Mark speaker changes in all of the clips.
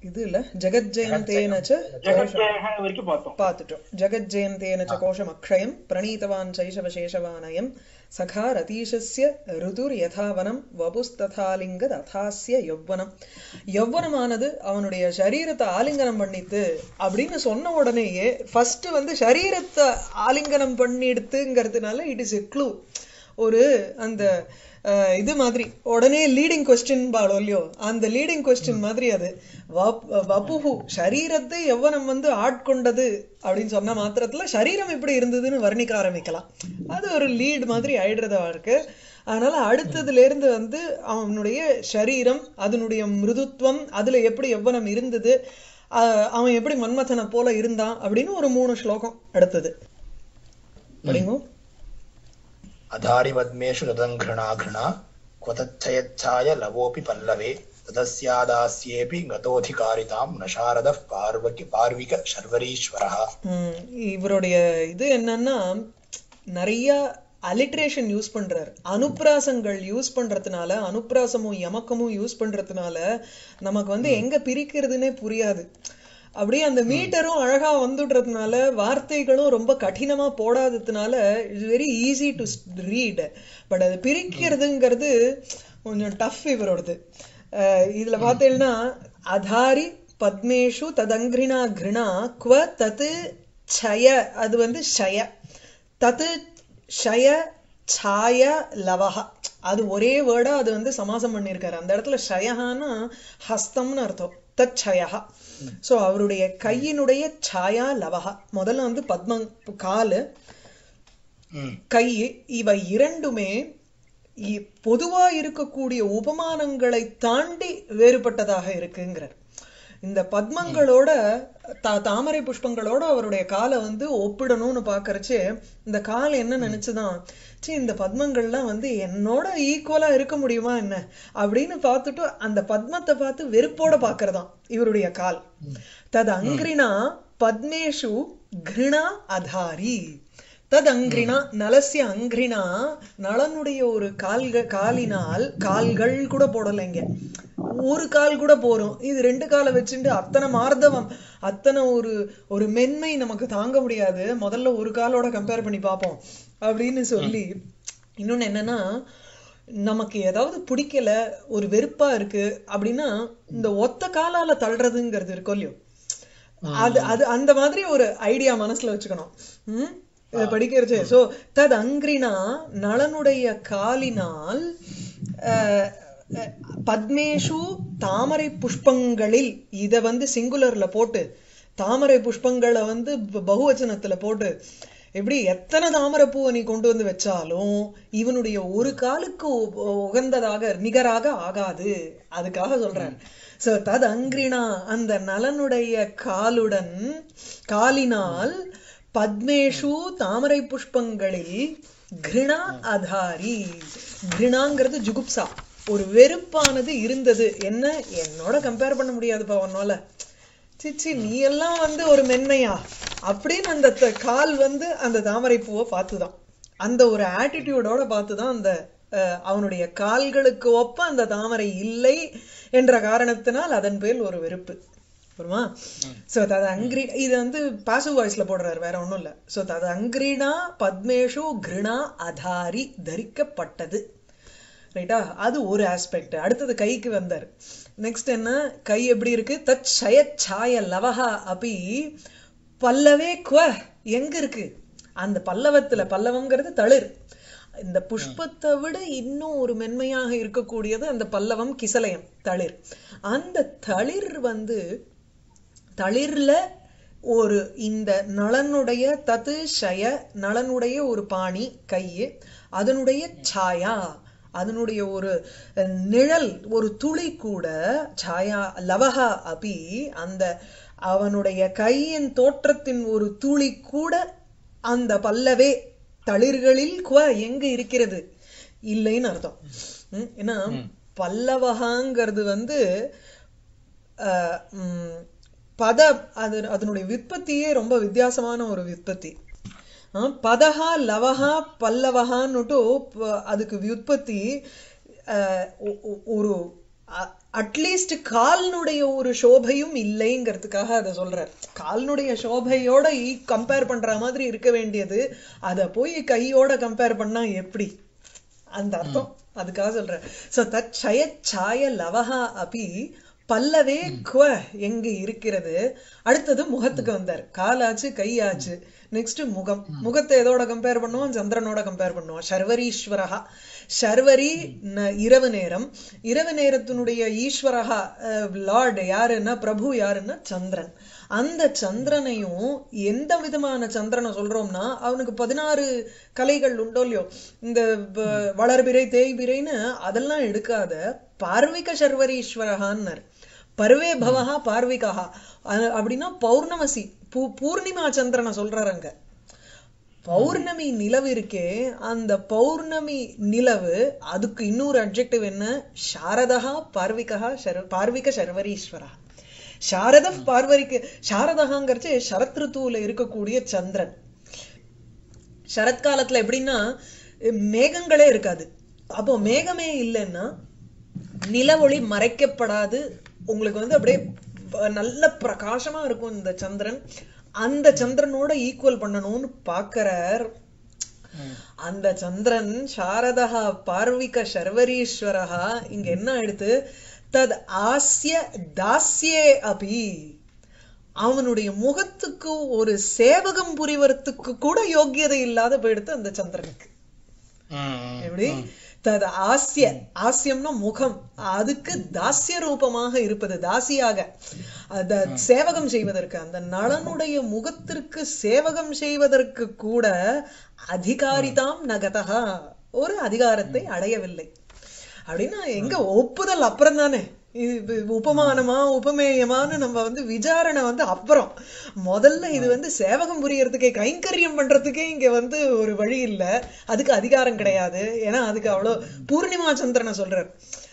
Speaker 1: இது இல்ல ஜெகஜெயந்தேன ச
Speaker 2: ஜெகத்ஜெயः வரைக்கும் பார்த்தோம்
Speaker 1: பார்த்துட்டோம் ஜெகஜெயந்தேன ச கோஷம் அக்ஷயம் பிரணீதவான் சைஷவ சேஷவானயம் சகா ரதீஷஸ்ய ருதுர் யதாவனம் வபுஸ்ததாலிங்க ததாஸ்ய யௌவனம் யௌவனமானது அவனுடைய சரீரத்தை ஆலிங்கனம் பண்ணித்து அப்படின்னு சொன்ன உடனேயே ஃபர்ஸ்ட் வந்து சரீரத்தை ஆலிங்கனம் பண்ணிடுத்துங்கிறதுனால இட் இஸ் எ க்ளூ ஒரு அந்த அஹ், இது மாதிரி உடனே லீடிங் கொஸ்டின் பாடோ இல்லையோ அந்த லீடிங் கொஸ்டின் மாதிரி அது வப்- வபுஹு சரீரத்தை எவ்வனம் வந்து ஆட்கொண்டது அப்படின்னு சொன்ன மாத்திரத்துல சரீரம் எப்படி இருந்ததுன்னு வர்ணிக்க ஆரம்பிக்கலாம் அது ஒரு லீட் மாதிரி ஆயிடுறதா இருக்கு அதனால அடுத்ததுல இருந்து வந்து அவனுடைய சரீரம் அதனுடைய மிருதுத்துவம் அதுல எப்படி எவ்வனம் இருந்தது அஹ், அவன் எப்படி மன்மதனை போல இருந்தான் அப்படின்னு ஒரு மூணு ஸ்லோகம் அடுத்தது படிங்கோ
Speaker 3: अधारिपद्मेषु तदङ्घृणा घृणा क्व तच्छयच्छाय लवोऽपि पल्लवे तदस्यादास्येऽपि गतोऽधिकारितां न शारदः पार्वकि पार्विक शर्वरीश्वरः
Speaker 1: ம், இவருடைய இது என்னன்னா நிறைய அலிட்ரேஷன் யூஸ் பண்றாரு அனுப்ராசங்கள் யூஸ் பண்றதுனால அனுப்ராசமும் யமக்கமும் யூஸ் பண்றதுனால நமக்கு வந்து எங்க பிரிக்கிறதுனே புரியாது அப்படியே அந்த மீட்டரும் அழகா வந்துடுறதுனால வார்த்தைகளும் ரொம்ப கடினமா போடாததுனால it's very easy to read but அது பிரிக்கிறதுங்கிறது கொஞ்சம் டஃப் இவரோடது அஹ் இதுல பார்த்தீங்கன்னா அதாரி பத்மேஷு ததங்கிரிணா கிருணா குவ தத்து சய அது வந்து ஷய தத்து ஷய சாய லவஹ அது ஒரே வேர்டா அது வந்து சமாசம் பண்ணியிருக்காரு அந்த இடத்துல ஷயஹான்னா ஹஸ்தம்னு அர்த்தம் தத் ஷயஹா சோ அவருடைய கையினுடைய சாயா லவஹ முதல்ல வந்து பத்ம காலு கை இவை இரண்டுமே இ- பொதுவா இருக்கக்கூடிய உபமானங்களை தாண்டி வேறுபட்டதாக இருக்குங்கிறார் இந்த பத்மங்களோட தா- தாமரை புஷ்பங்களோட அவருடைய காலை வந்து ஒப்பிடணும்னு பாக்கறச்சு இந்த கால் என்ன நினைச்சுதான் சீ இந்த பத்மங்கள்லாம் வந்து என்னோட ஈக்குவலா இருக்க முடியுமா என்ன அப்படின்னு பார்த்துட்டு அந்த பத்மத்தை பார்த்து வெறுப்போட பாக்குறதாம் இவருடைய கால் தது அங்கிரினா பத்மேஷு கிருணா அதாரி தத் அங்கிரினா நலசிய அங்கிரினா நலனுடைய ஒரு கால்கள் காலினால் கால்கள் கூட போடலைங்க ஒரு கால் கூட போறோம் இது ரெண்டு காலை வச்சுட்டு அத்தனை மார்தவம் அத்தனை ஒரு ஒரு மென்மை நமக்கு தாங்க முடியாது முதல்ல ஒரு காலோட கம்பேர் பண்ணி பார்ப்போம் அப்படின்னு சொல்லி இன்னொன்னு என்னன்னா நமக்கு ஏதாவது பிடிக்கல ஒரு வெறுப்பா இருக்கு அப்படின்னா இந்த ஒத்த காலால தள்ளுறதுங்கிறது இருக்கும் இல்லையோ அது அது அந்த மாதிரி ஒரு ஐடியா மனசுல வச்சுக்கணும் ம் இதை படிக்கிறச்சு சோ தத் அங்கிரினா நளனுடைய காலினால் அஹ், அஹ், பத்மேஷு தாமரை புஷ்பங்களில் இத வந்து சிங்குலர்ல போட்டு தாமரை புஷ்பங்களை வந்து ப- பகுவச்சனத்துல போட்டு எப்படி எத்தனை தாமரை பூவை நீ கொண்டு வந்து வச்சாலும் இவனுடைய ஒரு காலுக்கு உ- உகந்ததாக நிகராக ஆகாது அதுக்காக சொல்றார் சோ தத் அங்கிரினா அந்த நலனுடைய காலுடன் காலினால் பத்மேஷு தாமரை புஷ்பங்களில் கிருணா அதாரி கிருணாங்கிறது ஜுகுப்சா ஒரு வெறுப்பானது இருந்தது என்ன என்னோட கம்பேர் பண்ண முடியாதுப்பா உன்னால சிச்சி நீ எல்லாம் வந்து ஒரு மென்மையா அப்படின்னு அந்த த- கால் வந்து அந்த தாமரை பூவை பார்த்துதான் அந்த ஒரு ஆட்டிடியூடோட பார்த்துதான் அந்த அஹ், அவனுடைய கால்களுக்கு ஒப்ப அந்த தாமரை இல்லை என்ற காரணத்தினால் அதன் பேர் ஒரு வெறுப்பு புரியுமா சோ தது அங்கிரி இது வந்து பாசிவ் வாய்ஸ்ல போடுறாரு வேற ஒண்ணும் இல்ல சோ தது அங்கிரினா பத்மேஷு கிருணா அதாரி தரிக்கப்பட்டது ரைட்டா அது ஒரு ஆஸ்பெக்ட் அடுத்தது கைக்கு வந்தார் நெக்ஸ்ட் என்ன கை எப்படி இருக்கு தத் ஷய சாய லவஹா அப்பி பல்லவே குவ எங்க இருக்கு அந்த பல்லவத்துல பல்லவம்ங்கிறது தளிர் இந்த புஷ்பத்தை விட இன்னும் ஒரு மென்மையாக இருக்கக்கூடியது அந்த பல்லவம் கிசலயம் தளிர் அந்த தளிர் வந்து தளிர்ல ஒரு இந்த நளனுடைய தது ஷய நளனுடைய ஒரு பாணி கையு அதனுடைய சாயா அதனுடைய ஒரு அஹ், நிழல் ஒரு துளி கூட சாயா லவஹா அபி அந்த அவனுடைய கையின் தோற்றத்தின் ஒரு துளி கூட அந்த பல்லவே தளிர்களில் குவ எங்க இருக்கிறது இல்லைன்னு அர்த்தம் ம், ஏன்னா பல்லவகாங்கிறது வந்து அஹ், ம், பத அது அதனுடைய விற்பத்தியே ரொம்ப வித்தியாசமான ஒரு விற்பத்தி ஆ, பதஹா லவஹா பல்லவஹான்னுட்டு ப- அதுக்கு வியுற்பத்தி அஹ், ஒ- ஒ- ஒரு அட்லீஸ்ட் கால்னுடைய ஒரு சோபையும் இல்லைங்கிறதுக்காக அதை சொல்றார் கால்னுடைய சோபையோட கம்பேர் பண்ற மாதிரி இருக்க வேண்டியது அத போய் கையோட கம்பேர் பண்ணா எப்படி அந்த அர்த்தம் அதுக்காக சொல்றேன் சோ தத் சய சாய லவஹா அபி பல்லவே குவ எங்க இருக்கிறது அடுத்தது முகத்துக்கு வந்தார் காலாச்சு கையாச்சு நெக்ஸ்ட் முகம் முகத்தை எதோட கம்பேர் பண்ணுவோம் சந்திரனோட கம்பேர் பண்ணுவோம் சர்வரீஸ்வரஹா சர்வரி ந- இரவு நேரம் இரவு நேரத்தினுடைய ஈஸ்வரஹா லார்டு யாருன்னா பிரபு யாருன்னா சந்திரன் அந்த சந்திரனையும் எந்த விதமான சந்திரனை சொல்றோம்னா அவனுக்கு பதினாறு கலைகள் உண்டோ இல்லையோ இந்த வ- வளர்பிறை தேய்பிறைன்னு அதெல்லாம் எடுக்காத பார்விக சர்வரீஸ்வரஹான்னர் பர்வே பவஹா பார்விகா அ- அப்படின்னா பௌர்ணமசி பூ பூர்ணிமா சந்திரனை சொல்றாரு அங்க பௌர்ணமி நிலவு இருக்கே அந்த பௌர்ணமி நிலவு அதுக்கு இன்னொரு அப்ஜெக்டிவ் என்ன சாரதா பார்விகா சர்வ பார்விக சர்வரீஸ்வரா சாரத பார்வரிக்க சாரதகாங்கிறச்சு சரத் ருத்துவுல இருக்கக்கூடிய சந்திரன் சரத்காலத்துல எப்படின்னா மேகங்களே இருக்காது அப்போ மேகமே இல்லைன்னா நிலவொளி மறைக்கப்படாது உங்களுக்கு வந்து அப்படியே ப- நல்ல பிரகாசமா இருக்கும் இந்த சந்திரன் அந்த சந்திரனோட ஈக்குவல் பண்ணணும்னு பாக்குறார் அந்த சந்திரன் சாரதா பார்விக சர்வரீஸ்வரஹா இங்க என்ன ஆயிடுத்து தத் ஆஸ்ய தாஸ்யே அபி அவனுடைய முகத்துக்கு ஒரு சேவகம் புரிவதற்கு கூட யோக்கியதை இல்லாத போயிடுத்து அந்த சந்திரனுக்கு எப்படி தது ஆசிய ஆசியம்னா முகம் அதுக்கு தாசிய ரூபமாக இருப்பது தாசியாக அத சேவகம் செய்வதற்கு அந்த நளனுடைய முகத்திற்கு சேவகம் செய்வதற்கு கூட அதிகாரிதாம் நகதகா ஒரு அதிகாரத்தை அடையவில்லை அப்படின்னா எங்க ஒப்புதல் அப்புறம் தானே இது உபமானமா உபமேயமான்னு நம்ம வந்து விசாரணை வந்து அப்புறம் முதல்ல இது வந்து சேவகம் புரியறதுக்கே கைங்கரியம் பண்றதுக்கே இங்க வந்து ஒரு வழி இல்ல அதுக்கு அதிகாரம் கிடையாது ஏன்னா அதுக்கு அவ்வளவு பூர்ணிமா சந்திரனை சொல்றார்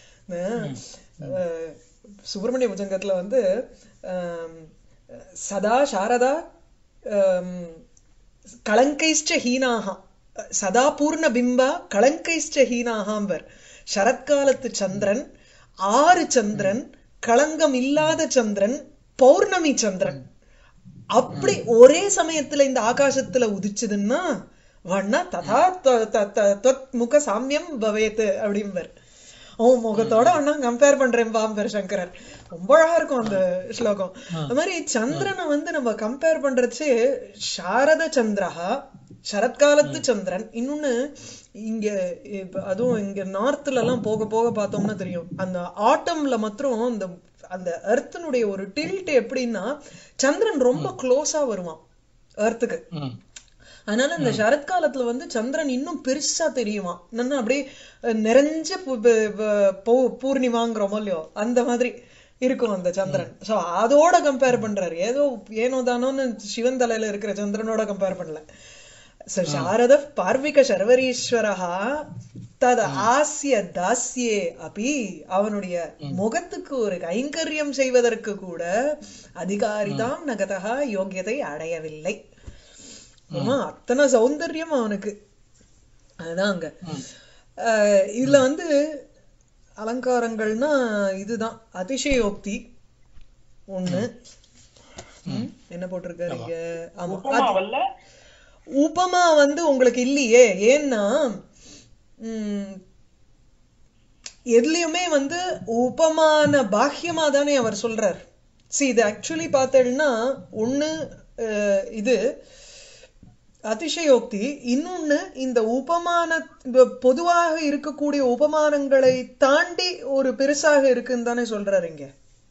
Speaker 1: அஹ், சுப்பிரமணிய புஜங்கத்துல வந்து ஆம், சதா சாரதா ஆம், கலங்கைஷ்ட ஹீனாக சதா பூர்ண பிம்பா கலங்கைஷ்ட ஹீனாகாம்பர் சரத்காலத்து சந்திரன் ஆறு சந்திரன் களங்கம் இல்லாத சந்திரன் பௌர்ணமி சந்திரன் அப்படி ஒரே சமயத்துல இந்த ஆகாசத்துல உதிச்சதுன்னா வண்ணா ததா த- த- த- தொத் முக சாமியம் பவேத் அப்படிம்பர் அவன் முகத்தோட அண்ணா கம்பேர் பண்றேன் பாம்பர் சங்கரர் ரொம்ப அழகா இருக்கும் அந்த ஸ்லோகம் அது மாதிரி சந்திரனை வந்து நம்ம கம்பேர் பண்றச்சு சாரத சந்திரஹா சரத்காலத்து சந்திரன் இன்னொன்னு இங்க இப்ப அதுவும் இங்க நார்த்ல எல்லாம் போக போக பார்த்தோம்னா தெரியும் அந்த ஆட்டம்ல மாத்திரம் அந்த அந்த எர்த்தனுடைய ஒரு டில்ட் எப்படின்னா சந்திரன் ரொம்ப க்ளோஸா வருவான் எர்த்துக்கு அதனால இந்த சரத்காலத்துல வந்து சந்திரன் இன்னும் பெருசா தெரியுமா என்னன்னா அப்படியே அஹ், நிறைஞ்ச பு- பு- பு- பௌ- பூர்ணிமாங்கிறோமோ இல்லையோ அந்த மாதிரி இருக்கும் அந்த சந்திரன் சோ அதோட கம்பேர் பண்றாரு ஏதோ ஏனோ தானோன்னு சிவன் தலையில இருக்கிற சந்திரனோட கம்பேர் பண்ணல ச சாரத பார்விக சர்வரீஸ்வரஹா தத் ஆசிய தாஸ்யே அபி அவனுடைய முகத்துக்கு ஒரு கைங்கரியம் செய்வதற்கு கூட அதிகாரிதாம் நகதகா யோகியதை அடையவில்லை ஆமா அத்தனை சௌந்தர்யம் அவனுக்கு அதுதான் அங்க அஹ் இதுல வந்து அலங்காரங்கள்னா இதுதான் அதிசயோக்தி ஒண்ணு ம், என்ன போட்டிருக்காரு இங்க ஆமா
Speaker 2: உப்புமா வல்ல
Speaker 1: உபமா வந்து உங்களுக்கு இல்லையே ஏன்னா ம், எதுலயுமே வந்து உபமான பாக்கியமா தானே அவர் சொல்றார் see இது ஆக்சுவலி பார்த்தேன்னா ஒண்ணு அஹ், இது அதிசயோக்தி இன்னொன்னு இந்த உபமான இந்த பொதுவாக இருக்கக்கூடிய உபமானங்களை தாண்டி ஒரு பெருசாக இருக்குன்னு தானே சொல்றாரு இங்க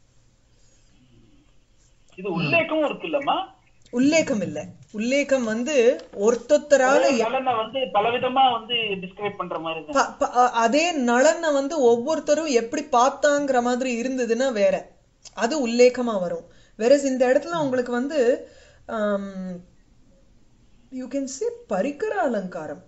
Speaker 2: இது உல்லேக்கமும் இருக்குல்லம்மா
Speaker 1: உல்லேகம் இல்ல உல்லேகம் வந்து ஒருத்தொத்தரால
Speaker 2: நலனை வந்து பலவிதமா வந்து டிஸ்கிரைப் பண்ற மாதிரி தான்
Speaker 1: ப- ப- அ- அதே நலனை வந்து ஒவ்வொருத்தரும் எப்படி பார்த்தாங்கிற மாதிரி இருந்ததுன்னா வேற அது உல்லேகமா வரும் வேற இந்த இடத்துல உங்களுக்கு வந்து யூ கேன் சே பரிக்கர அலங்காரம்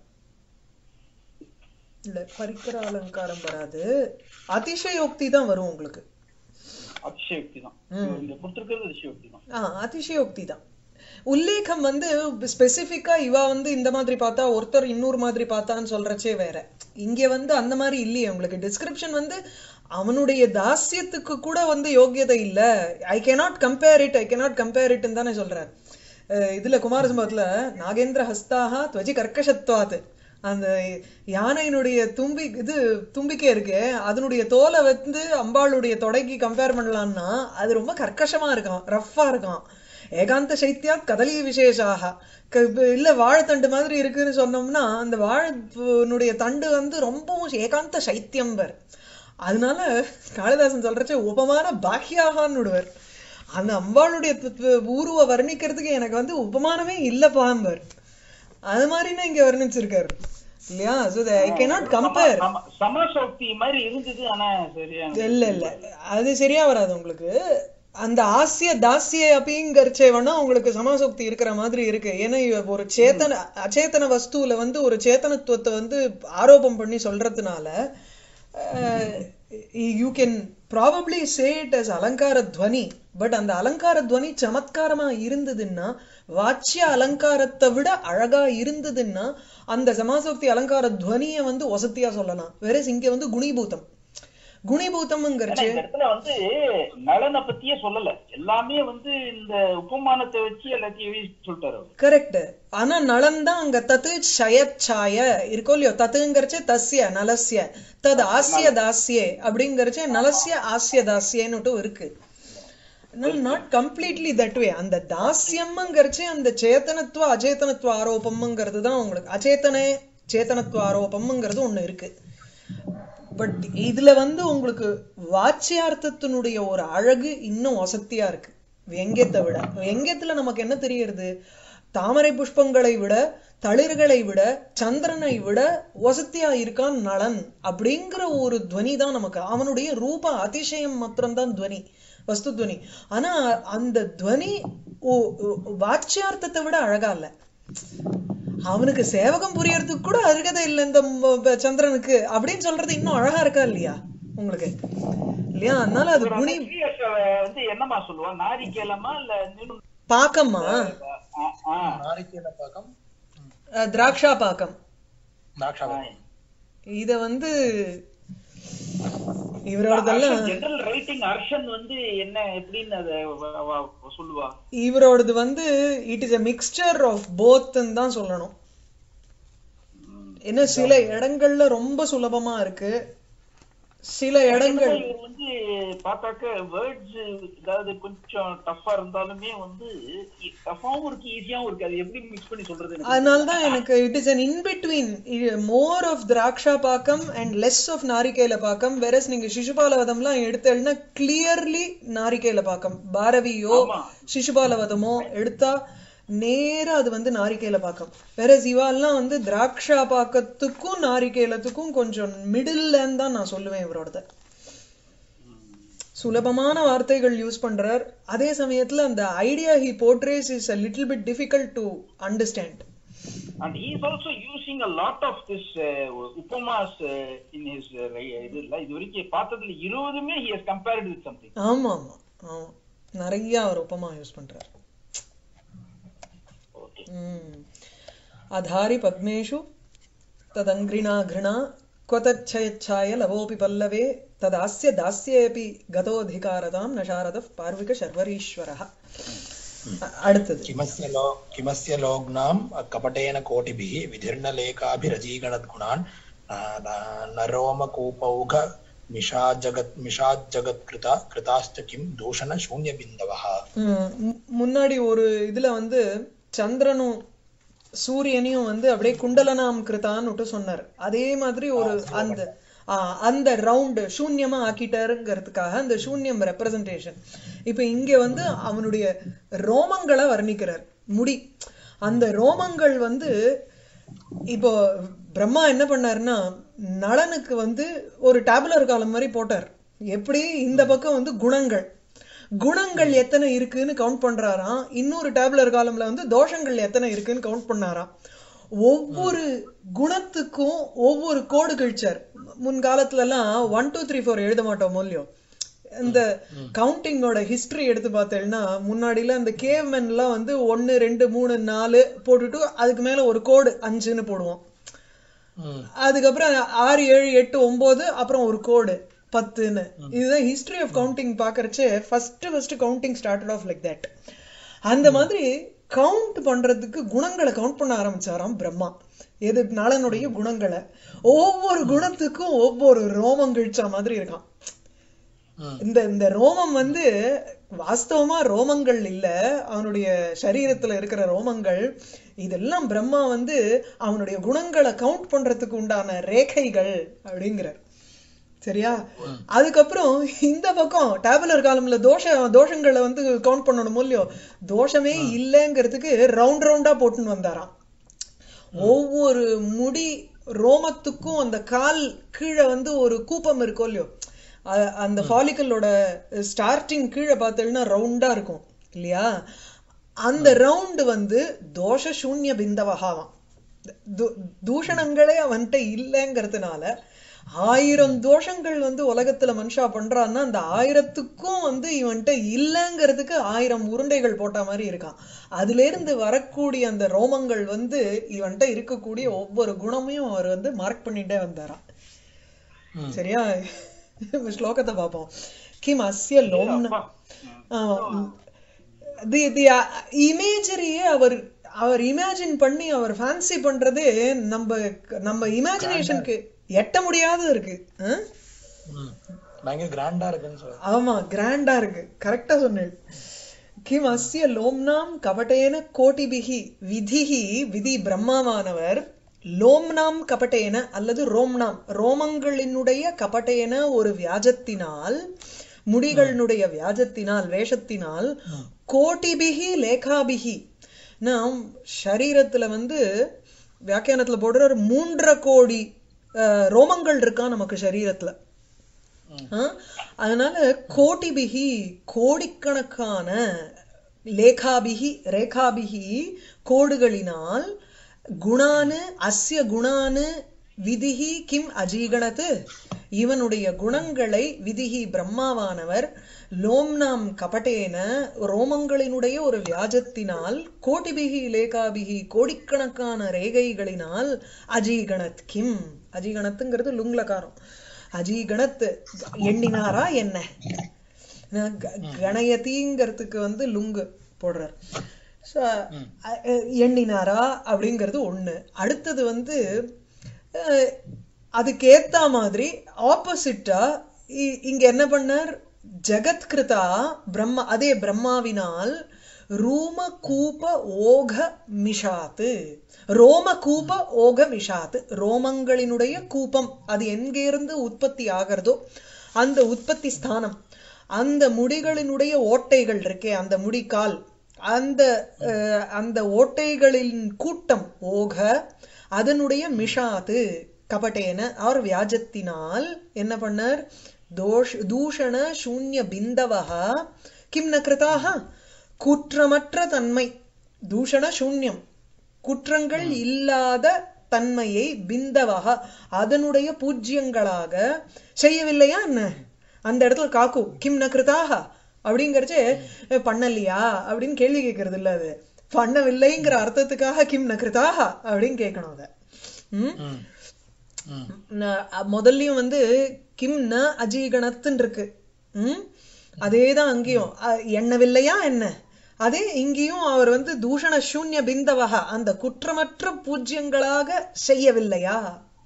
Speaker 1: இல்ல பரிக்கர அலங்காரம் வராது அதிசயோக்தி தான் வரும் உங்களுக்கு
Speaker 2: அதிசயோக்தி தான் இங்க கொடுத்திருக்கிறது அதிசயோக்தி தான்
Speaker 1: ஆ அதிசயோக்தி தான் உல்லேகம் வந்து ஸ்பெசிஃபிக்கா இவ வந்து இந்த மாதிரி பார்த்தா ஒருத்தர் இன்னொரு மாதிரி பார்த்தான்னு சொல்றச்சே வேற இங்க வந்து அந்த மாதிரி இல்லையே உங்களுக்கு டிஸ்கிரிப்ஷன் வந்து அவனுடைய தாஸ்யத்துக்கு கூட வந்து யோக்கியதை இல்ல I cannot compare it I cannot compare இட்னு தானே சொல்றார் அஹ் இதுல குமாரசம்பவத்துல நாகேந்திர ஹஸ்தாக துவஜி கர்க்கஷத்வாத் அந்த யானையினுடைய தும்பி இது தும்பிக்கை இருக்கு அதனுடைய தோலை வந்து அம்பாளுடைய தொடைக்கு கம்பேர் பண்ணலாம்னா அது ரொம்ப கர்க்கஷமா இருக்கும் ரஃப்பா இருக்கும் ஏகாந்த சைத்தியாத் கதலி விசேஷாக க- இப்ப இல்ல வாழைத்தண்டு மாதிரி இருக்குன்னு சொன்னோம்னா அந்த வாழைனுடைய தண்டு வந்து ரொம்பவும் ஏகாந்த சைத்தியம்பர் அதனால காளிதாசன் சொல்றச்ச உபமான பாக்கியாகான்னு விடுவார் அந்த அம்பாளுடைய து- து- உருவ வர்ணிக்கிறதுக்கு எனக்கு வந்து உபமானமே இல்ல பாம்பர் அது மாதிரின்னு இங்க வர்ணிச்சிருக்காரு இல்லையா so ஐ cannot கம்பேர்
Speaker 2: சம- சமசக்தி மாதிரி இருந்தது ஆனா சரியா
Speaker 1: இல்ல இல்ல அது சரியா வராது உங்களுக்கு அந்த ஆசிய தாசிய அப்படிங்கறச்சே வேணா உங்களுக்கு சமாசக்தி இருக்கிற மாதிரி இருக்கு ஏன்னா இவ ஒரு சேத்தன அச்சேதன வஸ்துல வந்து ஒரு சேத்தனத்துவத்தை வந்து ஆரோபம் பண்ணி சொல்றதுனால you can probably say it as அலங்கார துவனி பட் அந்த அலங்கார துவனி சமத்காரமா இருந்ததுன்னா வாச்சிய அலங்காரத்தை விட அழகா இருந்ததுன்னா அந்த சமாசக்தி அலங்கார துவனியை வந்து ஒசத்தியா சொல்லலாம் வேற இங்க வந்து குணிபூதம்
Speaker 2: ஏன்னா
Speaker 1: குணிபூதம்ங்கிறச்சு
Speaker 2: இந்த இடத்துல வந்து நலனை பத்தியே சொல்லல எல்லாமே வந்து இந்த உபமானத்தை வச்சு எல்லாத்தையும் சொல்லிட்டாரு அவரு.
Speaker 1: கரெக்ட் ஆனா நலன் தான் அங்க தத்து ஷயச்சாய இருக்கோ இல்லையோ தத்துங்கிறச்சே தஸ்ய நலஸ்ய தத் ஆசிய தாசியே அப்படிங்கறச்சே நலஸ்ய ஆசிய தாசியன்னுட்டும் இருக்கு நாட் கம்ப்ளீட்லி தட் வே அந்த தாஸ்யம்ங்கிறச்சே அந்த சேத்தனத்துவ அச்சேதனத்துவ ஆரோபம்ங்கிறது தான் உங்களுக்கு அச்சேதனே சேத்தனத்துவ ஆரோபம்ங்கிறது ஒண்ணு இருக்கு பட் இதுல வந்து உங்களுக்கு வாச்சியார்த்தத்தினுடைய ஒரு அழகு இன்னும் வசத்தியா இருக்கு வெங்கயத்தை விட வெங்கயத்துல நமக்கு என்ன தெரியறது தாமரை புஷ்பங்களை விட தளிர்களை விட சந்திரனை விட வசத்தியா இருக்கான் நளன் அப்படிங்கிற ஒரு துவனி தான் நமக்கு அவனுடைய ரூப அதிசயம் மாத்திரம்தான் துவனி வஸ்து துவனி ஆனா அந்த துவனி ஓ- ஓ- வாச்சியார்த்தத்தை விட அழகா இல்ல அவனுக்கு சேவகம் புரியறதுக்கு கூட அருகதை இல்லை இந்த ம- ப- சந்திரனுக்கு அப்படின்னு சொல்றது இன்னும் அழகா இருக்கா இல்லையா உங்களுக்கு இல்லையா அதனால அது
Speaker 2: இவர்
Speaker 1: குணி
Speaker 2: அந்த CS வந்து என்னமா சொல்லுவா நாரிக்கேலமா இல்ல இன்னும்
Speaker 1: பாக்கம்மா
Speaker 2: ஆ, ஆ.
Speaker 3: நாரிக்கேல பாக்கம்
Speaker 1: அஹ், திராட்சா பாக்கம்
Speaker 3: திராட்சா பாக்கம்
Speaker 1: இத வந்து இவரோடதெல்லாம்
Speaker 2: ஜெனரல் ரைட்டிங் அர்ஷன் வந்து என்ன எப்படின்னு அத வ- வ- சொல்லுவா
Speaker 1: இவரோடது வந்து it is a mixture of போத்ன்னு தான் சொல்லணும் என்ன சில இடங்கள்ல ரொம்ப சுலபமா இருக்கு சில இடங்கள்
Speaker 2: இவர் வந்து பார்த்தாக்க வேர்ட்ஸ் ஏதாவது கொஞ்சம் டஃப்பா இருந்தாலுமே வந்து டஃப்பாவும் இருக்கு ஈஸியாவும் இருக்கு அது எப்படி மிக்ஸ் பண்ணி சொல்றது எனக்கு
Speaker 1: அதனால்தான் எனக்கு it is an in between more of திராட்சா பாக்கம் அண்ட் லெஸ் ஆஃப் நாரிகேல பாக்கம் வெரஸ் நீங்க சிசுபாலவதம்லாம் எடுத்தேன்னா கிளியர்லி நாரிகேல பாக்கம் பாரதியோ
Speaker 2: ஆமா.
Speaker 1: சிசுபாலவதமோ எடுத்தா நேரா அது வந்து நாரிகேல பாக்கம் வெரஸ் இவாலாம் வந்து திராட்சா பாக்கத்துக்கும் நாரிகேலத்துக்கும் கொஞ்சம் மிடில்லேன்னு தான் நான் சொல்லுவேன் இவரோடத சுலபமான வார்த்தைகள் யூஸ் பண்றார் அதே சமயத்துல அந்த idea he portrays is a little bit difficult to understand
Speaker 2: and he is also using a lot of this uh, upamas uh, in his uh, ரை- இது இல்ல இது வரைக்கும் பார்த்ததுல இருபதுமே he has compared with something
Speaker 1: ஆமா ஆமா ஆமா நிறைய அவர் உப்பமா யூஸ் பண்றார்
Speaker 2: okay
Speaker 1: ம். அதாரி பத்மேஷு ததங்கிரிணா கிருணா क्वतच्छयच्छाय लवोऽपि पल्लवे तदास्य दास्येऽपि गतोऽधिकारताम् न शारदः पार्विक शर्वरीश्वरः अ- அடுத்தது
Speaker 3: किमस्य लो किमस्य लोग्नाम् कपटेन कोटिभिः विधिर्नलेखाभिरजीगणद्गुणान् नरोमकूपौघ मिषाजगत् मिषाज्जगत्कृता कृताश्च किं दूषणशून्यबिन्दवः
Speaker 1: ம், மு- முன்னாடி ஒரு இதுல வந்து சந்திரனும் சூரியனையும் வந்து அப்படியே குண்டலனாம் கிருதான்னு சொன்னார் அதே மாதிரி ஒரு அந்த ஆ, அந்த ரவுண்ட் சூன்யமா ஆக்கிட்டாருங்கிறதுக்காக அந்த சூன்யம் ரெப்ரசன்டேஷன் இப்ப இங்க வந்து அவனுடைய ரோமங்களை வர்ணிக்கிறார் முடி அந்த ரோமங்கள் வந்து இப்போ பிரம்மா என்ன பண்ணாருன்னா நளனுக்கு வந்து ஒரு டேபுலர் காலம் மாதிரி போட்டார் எப்படி இந்த பக்கம் வந்து குணங்கள் குணங்கள் எத்தனை இருக்குன்னு கவுண்ட் பண்றாராம் இன்னொரு டேபுலர் காலம்ல வந்து தோஷங்கள் எத்தனை இருக்குன்னு கவுண்ட் பண்ணாராம் ஒவ்வொரு குணத்துக்கும் ஒவ்வொரு கோடு கழிச்சார் முன்காலத்துல எல்லாம் ஒன் டூ த்ரீ ஃபோர் எழுத மாட்டோம் மூலியம் இந்த கவுண்டிங்கோட ஹிஸ்டரி எடுத்து பார்த்தேன்னா முன்னாடில இந்த கேவ்மென் எல்லாம் வந்து ஒன்னு ரெண்டு மூணு நாலு போட்டுட்டு அதுக்கு மேல ஒரு கோடு அஞ்சுன்னு போடுவோம்
Speaker 3: ம்.
Speaker 1: அதுக்கப்புறம் ஆறு ஏழு எட்டு ஒன்பது அப்புறம் ஒரு கோடு பத்துன்னு இதுதான் ஹிஸ்டரி ஆஃப் கவுண்டிங் பாக்குறச்சு first first counting started off like that அந்த மாதிரி கவுண்ட் பண்றதுக்கு குணங்களை கவுண்ட் பண்ண ஆரம்பிச்சாராம் பிரம்மா எது நளனுடைய குணங்களை ஒவ்வொரு குணத்துக்கும் ஒவ்வொரு ரோமம் கிழிச்ச மாதிரி இருக்கான்
Speaker 3: ம்.
Speaker 1: இந்த இந்த ரோமம் வந்து வாஸ்தவமா ரோமங்கள் இல்ல அவனுடைய சரீரத்துல இருக்கிற ரோமங்கள் இதெல்லாம் பிரம்மா வந்து அவனுடைய குணங்களை கவுண்ட் பண்றதுக்கு உண்டான ரேகைகள் அப்படிங்கிறார் சரியா அதுக்கப்புறம் இந்த பக்கம் டேபுலர் காலம்ல தோஷ தோஷங்களை வந்து கவுண்ட் பண்ணணும் இல்லையோ தோஷமே இல்லைங்கிறதுக்கு ரவுண்ட் ரவுண்டா போட்டுன்னு வந்தாராம் ஒவ்வொரு முடி ரோமத்துக்கும் அந்த கால் கீழே வந்து ஒரு கூப்பம் இருக்கும் இல்லையோ அ- அந்த ஃபாலிக்கலோட ஸ்டார்டிங் கீழே பார்த்தீங்கன்னா ரவுண்டா இருக்கும் இல்லையா அந்த ரவுண்டு வந்து தோஷ சூன்ய பிந்தவகாவாம் து- தூஷணங்களே அவன்கிட்ட இல்லைங்கிறதுனால ஆயிரம் தோஷங்கள் வந்து உலகத்துல மனுஷா பண்றான்னா அந்த ஆயிரத்துக்கும் வந்து இவன்கிட்ட இல்லைங்கிறதுக்கு ஆயிரம் உருண்டைகள் போட்ட மாதிரி இருக்கான் அதுல இருந்து வரக்கூடிய அந்த ரோமங்கள் வந்து இவன்கிட்ட இருக்கக்கூடிய ஒவ்வொரு குணமையும் அவர் வந்து மார்க் பண்ணிட்டே வந்தாராம்
Speaker 3: ம்.
Speaker 1: சரியா ஸ்லோகத்தை பார்ப்போம் கிம் அஸ்ய லோம்ன
Speaker 2: அப்பா.
Speaker 1: தி தி இமேஜரியே அவர் அவர் இமேஜின் பண்ணி அவர் ஃபேன்சி பண்றதே நம்ம நம்ம இமேஜினேஷனுக்கு எட்ட முடியாத இருக்கு ஆ?
Speaker 3: ம். பயங்கர கிராண்டா இருக்குன்னு சொல்லுங்க
Speaker 1: ஆமா கிராண்டா இருக்கு கரெக்டா சொன்னேன் கிம் அஸ்ய லோம்னாம் கபட்டேன கோட்டிபிகி விதிஹி விதி பிரம்மாவானவர் லோம்னாம் கபட்டேன அல்லது ரோம்னாம் ரோமங்களினுடைய கபட்டேன ஒரு வியாஜத்தினால் முடிகளினுடைய வியாஜத்தினால் வேஷத்தினால் கோட்டிபிகி லேகாபிகி நாம் சரீரத்துல வந்து வியாக்கியானத்துல போடுற மூன்றரை கோடி அஹ், ரோமங்கள் இருக்கா நமக்கு சரீரத்துல ஆ? அதனால கோட்டிபிகி கோடிக்கணக்கான லேகாபிகி ரேகாபிகி கோடுகளினால் குணானு அஸ்ய குணானு விதிஹி கிம் அஜீகணத்து இவனுடைய குணங்களை விதிஹி பிரம்மாவானவர் லோம்னாம் கபட்டேன ரோமங்களினுடைய ஒரு வியாஜத்தினால் கோட்டிபிகி லேகாபிகி கோடிக்கணக்கான ரேகைகளினால் அஜீகணத் கிம் அஜீகணத்துங்கிறது லுங்லகாரம் அஜீகணத் எண்ணினாரா என்ன நான் க- கணயதிங்கிறதுக்கு வந்து லுங்கு போடுறார் So, அ- அ- எண்ணினாரா அப்படிங்கிறது ஒண்ணு அடுத்தது வந்து அஹ், அதுக்கு ஏத்த மாதிரி ஆப்போசிட்டா இங்க என்ன பண்ணார் ஜெகத்கிருதா பிரம்மா அதே பிரம்மாவினால் ரூம கூப ஓக மிஷாத்து ரோம கூப ஓக மிஷாத்து ரோமங்களினுடைய கூபம் அது எங்கிருந்து உற்பத்தி ஆகிறதோ அந்த உற்பத்தி ஸ்தானம் அந்த முடிகளினுடைய ஓட்டைகள் இருக்கே அந்த முடிக்கால் அந்த அஹ், அந்த ஓட்டைகளின் கூட்டம் ஓக அதனுடைய மிஷாத்து கபட்டேன அவர் வியாஜத்தினால் என்ன பண்ணார் தோஷ் தூஷண சூன்ய பிந்தவஹா கிம் ந கிருதாக குற்றமற்ற தன்மை தூஷண சூன்யம் குற்றங்கள் இல்லாத தன்மையை பிந்தவஹா அதனுடைய பூஜ்யங்களாக செய்யவில்லையா என்ன அந்த இடத்துல காக்கு கிம் ந கிருதாக அப்படிங்கறச்சு பண்ணலையா அப்படின்னு கேள்வி கேட்கறது இல்ல அது பண்ணவில்லைங்கிற அர்த்தத்துக்காக கிம் ந கிருதாக அப்படின்னு கேட்கணும் அத ம்
Speaker 3: ம். ம்.
Speaker 1: ந- அ- முதல்லயும் வந்து கிம் ந அஜீகணத்துன்னு இருக்கு ம் அதேதான் அங்கேயும் அ- எண்ணவில்லையா என்ன அதே இங்கேயும் அவர் வந்து தூஷண சூன்ய பிந்தவக அந்த குற்றமற்ற பூஜ்யங்களாக செய்யவில்லையா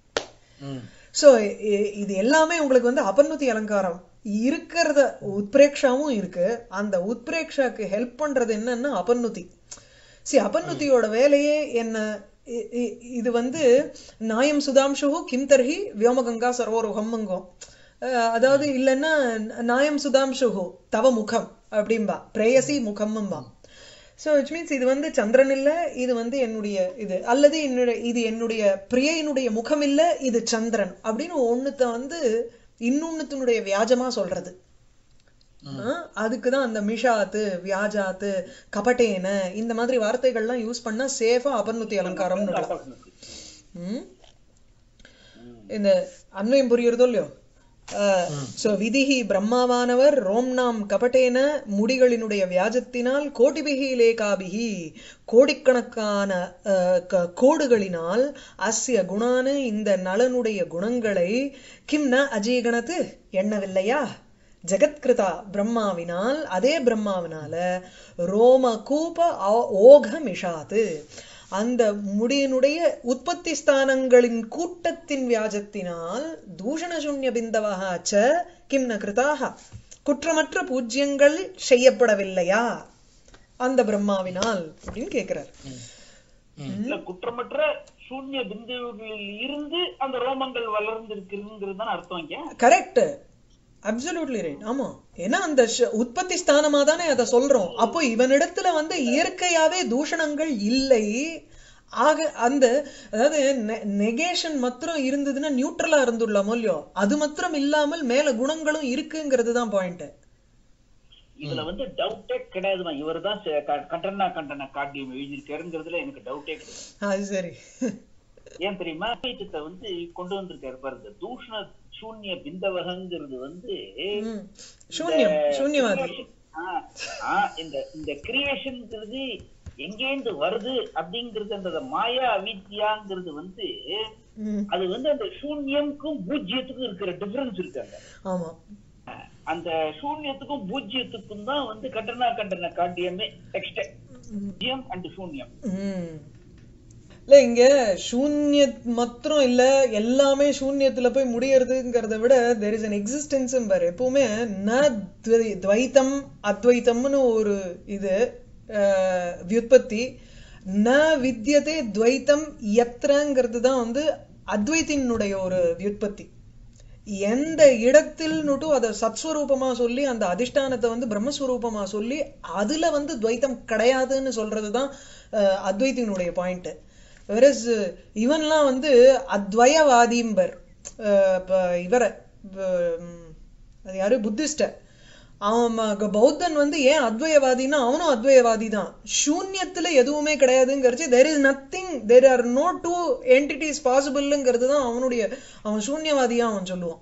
Speaker 3: ம்.
Speaker 1: சோ இது எல்லாமே உங்களுக்கு வந்து அபர்ணுதி அலங்காரம் இருக்கிறத உத்பிரேக்ஷாவும் இருக்கு அந்த உத்பிரேக்ஷாக்கு ஹெல்ப் பண்றது என்னன்னா அபர்ணுதி சி அபர்ணுதியோட வேலையே என்ன இ- இ- இது வந்து நாயம் சுதாம்சு கிம் தர்ஹி வியோமகங்கா சரோருகம்ங்கும் அஹ் அதாவது இல்லைன்னா நாயம் சுதாம்சு தவ முகம் அப்படிம்பா பிரேயசி முகம்ம்பா சோ which மீன்ஸ் இது வந்து சந்திரன் இல்ல இது வந்து என்னுடைய இது அல்லது என்னுடைய இது என்னுடைய பிரியனுடைய முகம் இல்ல இது சந்திரன் அப்படின்னு ஒண்ணுத்த வந்து இன்னொன்னுத்தினுடைய வியாஜமா சொல்றது ஆஹ் அதுக்குதான் அந்த மிஷாத்து வியாஜாத்து கபட்டேன இந்த மாதிரி வார்த்தைகள்லாம் யூஸ் பண்ணா சேஃபா அபர்ணுத்தி அலங்காரம்னு விடலாம் ம்? இந்த அன்வயம் புரியுறதோ இல்லையோ சோ விதிஹி பிரம்மாவானவர் ரோம்னாம் கபட்டேன முடிகளினுடைய வியாஜத்தினால் கோடிபிகி லேகாபிகி கோடிக்கணக்கான அஹ், க- கோடுகளினால் அஸ்ய குணான இந்த நலனுடைய குணங்களை கிம் ந அஜீகணத்து எண்ணவில்லையா ஜெகத்கிருதா பிரம்மாவினால் அதே பிரம்மாவினால ரோமகூப ஆ- ஓகமிஷாத்து அந்த முடியினுடைய உற்பத்தி ஸ்தானங்களின் கூட்டத்தின் வியாஜத்தினால் தூஷணசூன்ய பிந்தவக ச கிம் ந கிருதாக குற்றமற்ற பூஜ்யங்கள் செய்யப்படவில்லையா அந்த பிரம்மாவினால் அப்படின்னு கேக்குறார்
Speaker 2: இல்ல குற்றமற்ற சூன்ய பிந்துகளில் இருந்து அந்த ரோமங்கள் வளர்ந்திருக்குங்கிறது தான் அர்த்தம் இங்க
Speaker 1: கரெக்ட் அப்சல்யூட்லி ரைட் ஆமா ஏன்னா அந்த ஷ- உற்பத்தி ஸ்தானமா தானே அதை சொல்றோம் அப்போ இவனிடத்துல வந்து இயற்கையாவே தூஷணங்கள் இல்லை ஆக அந்த அதாவது நெகேஷன் மாத்திரம் இருந்ததுன்னா நியூட்ரலா இருந்துடலாமோ இல்லையோ அது மாத்திரம் இல்லாமல் மேல குணங்களும் இருக்குங்கிறது தான் பாயிண்ட்
Speaker 2: இதுல வந்து டவுட்டே கிடையாதுமா இவர் தான் கண்டனா கண்டன காட்டியம் எழுதியிருக்காருங்கிறதுல எனக்கு டவுட்டே கிடையாது
Speaker 1: அது சரி
Speaker 2: ஏன் தெரியுமா அத்வைத்தத்தை வந்து கொண்டு வந்திருக்காரு பாருங்க தூஷண சூன்ய பிந்தவகங்கிறது வந்து
Speaker 1: ம். சூன்யம் சூன்யவாதி
Speaker 2: ஆ, ஆ, இந்த இந்த கிரியேஷன்ங்கிறது எங்கேந்து வருது அப்படிங்கிறது அந்த மாயா அவித்யாங்கிறது வந்து
Speaker 1: ம்.
Speaker 2: அது வந்து அந்த சூன்யம்க்கும் பூஜ்யத்துக்கும் இருக்கிற டிஃபரன்ஸ் இருக்காங்க
Speaker 1: ஆமா
Speaker 2: அந்த சூன்யத்துக்கும் பூஜ்யத்துக்கும் தான் வந்து கண்டனா கண்டன காட்டியமே டெக்ஸ்ட் பூஜ்யம் அண்ட் சூன்யம்
Speaker 1: ம். இல்ல இங்க சூன்ய மாத்திரம் இல்ல எல்லாமே சூன்யத்துல போய் முடியறதுங்கிறத விட தெர் இஸ் அன் எக்ஸிஸ்டன்ஸ் பாரு எப்பவுமே ந துவை- துவைத்தம் அத்வைத்தம்னு ஒரு இது அஹ், வியுத்பத்தி ந வித்யதே துவைத்தம் எத்திரங்கிறது தான் வந்து அத்வைத்தினுடைய ஒரு வியுத்பத்தி எந்த இடத்தில்னுட்டு அதை சத்ஸ்வரூபமா சொல்லி அந்த அதிஷ்டானத்தை வந்து பிரம்மஸ்வரூபமா சொல்லி அதுல வந்து துவைத்தம் கிடையாதுன்னு சொல்றதுதான் அஹ், அத்வைத்தினுடைய பாயிண்ட் வெரஸ் இவன்லாம் வந்து அத்வயவாதிம்பர் அஹ், இப்ப இவர உம், அது யாரு புத்திஸ்ட அவன் ம- பௌத்தன் வந்து ஏன் அத்வயவாதின்னா அவனும் அத்வயவாதி தான் சூன்யத்துல எதுவுமே கிடையாதுங்கிறச்சு there is nothing there are no two entities பாசிபிள்ங்கிறது தான் அவனுடைய அவன் சூன்யவாதியா அவன் சொல்லுவான்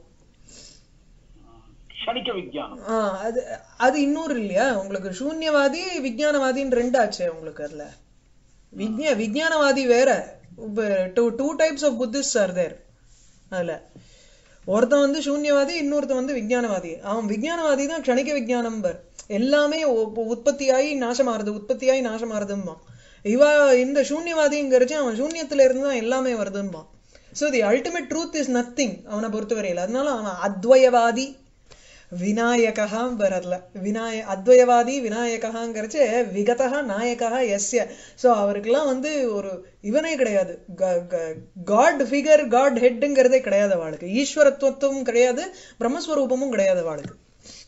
Speaker 2: க்ஷணிக விஞ்ஞானம்
Speaker 1: ஆ, அது அது இன்னொரு இல்லையா உங்களுக்கு சூன்யவாதி விஞ்ஞானவாதின்னு ரெண்டாச்சே உங்களுக்கு அதுல விஜ்ஞ விஞ்ஞானவாதி வேற two two types of Buddhist are there அதுல ஒருத்தன் வந்து சூன்யவாதி இன்னொருத்தன் வந்து விஞ்ஞானவாதி அவன் விஞ்ஞானவாதி தான் க்ஷணிக விஞ்ஞானம் பர் எல்லாமே உ- உற்பத்தியாகி நாசமாறுது உற்பத்தியாகி நாசமாறுதும்பான் இவ இந்த சூன்யவாதிங்கிறச்சு அவன் சூன்யத்துல இருந்து தான் எல்லாமே வருதும்பான் so the ultimate truth is nothing அவனை பொறுத்தவரையில் அதனால அவன் அத்வயவாதி விநாயகா வரல விநாய அத்வயவாதி விநாயகாங்கிறச்சு விகதா நாயகா எஸ்ய ஸோ அவருக்கெல்லாம் வந்து ஒரு இவனே கிடையாது காட் ஃபிகர் காட் ஹெட்டுங்கிறதே கிடையாது அவளுக்கு ஈஸ்வரத்துவத்துவம் கிடையாது பிரம்மஸ்வரூபமும் கிடையாது அவளுக்கு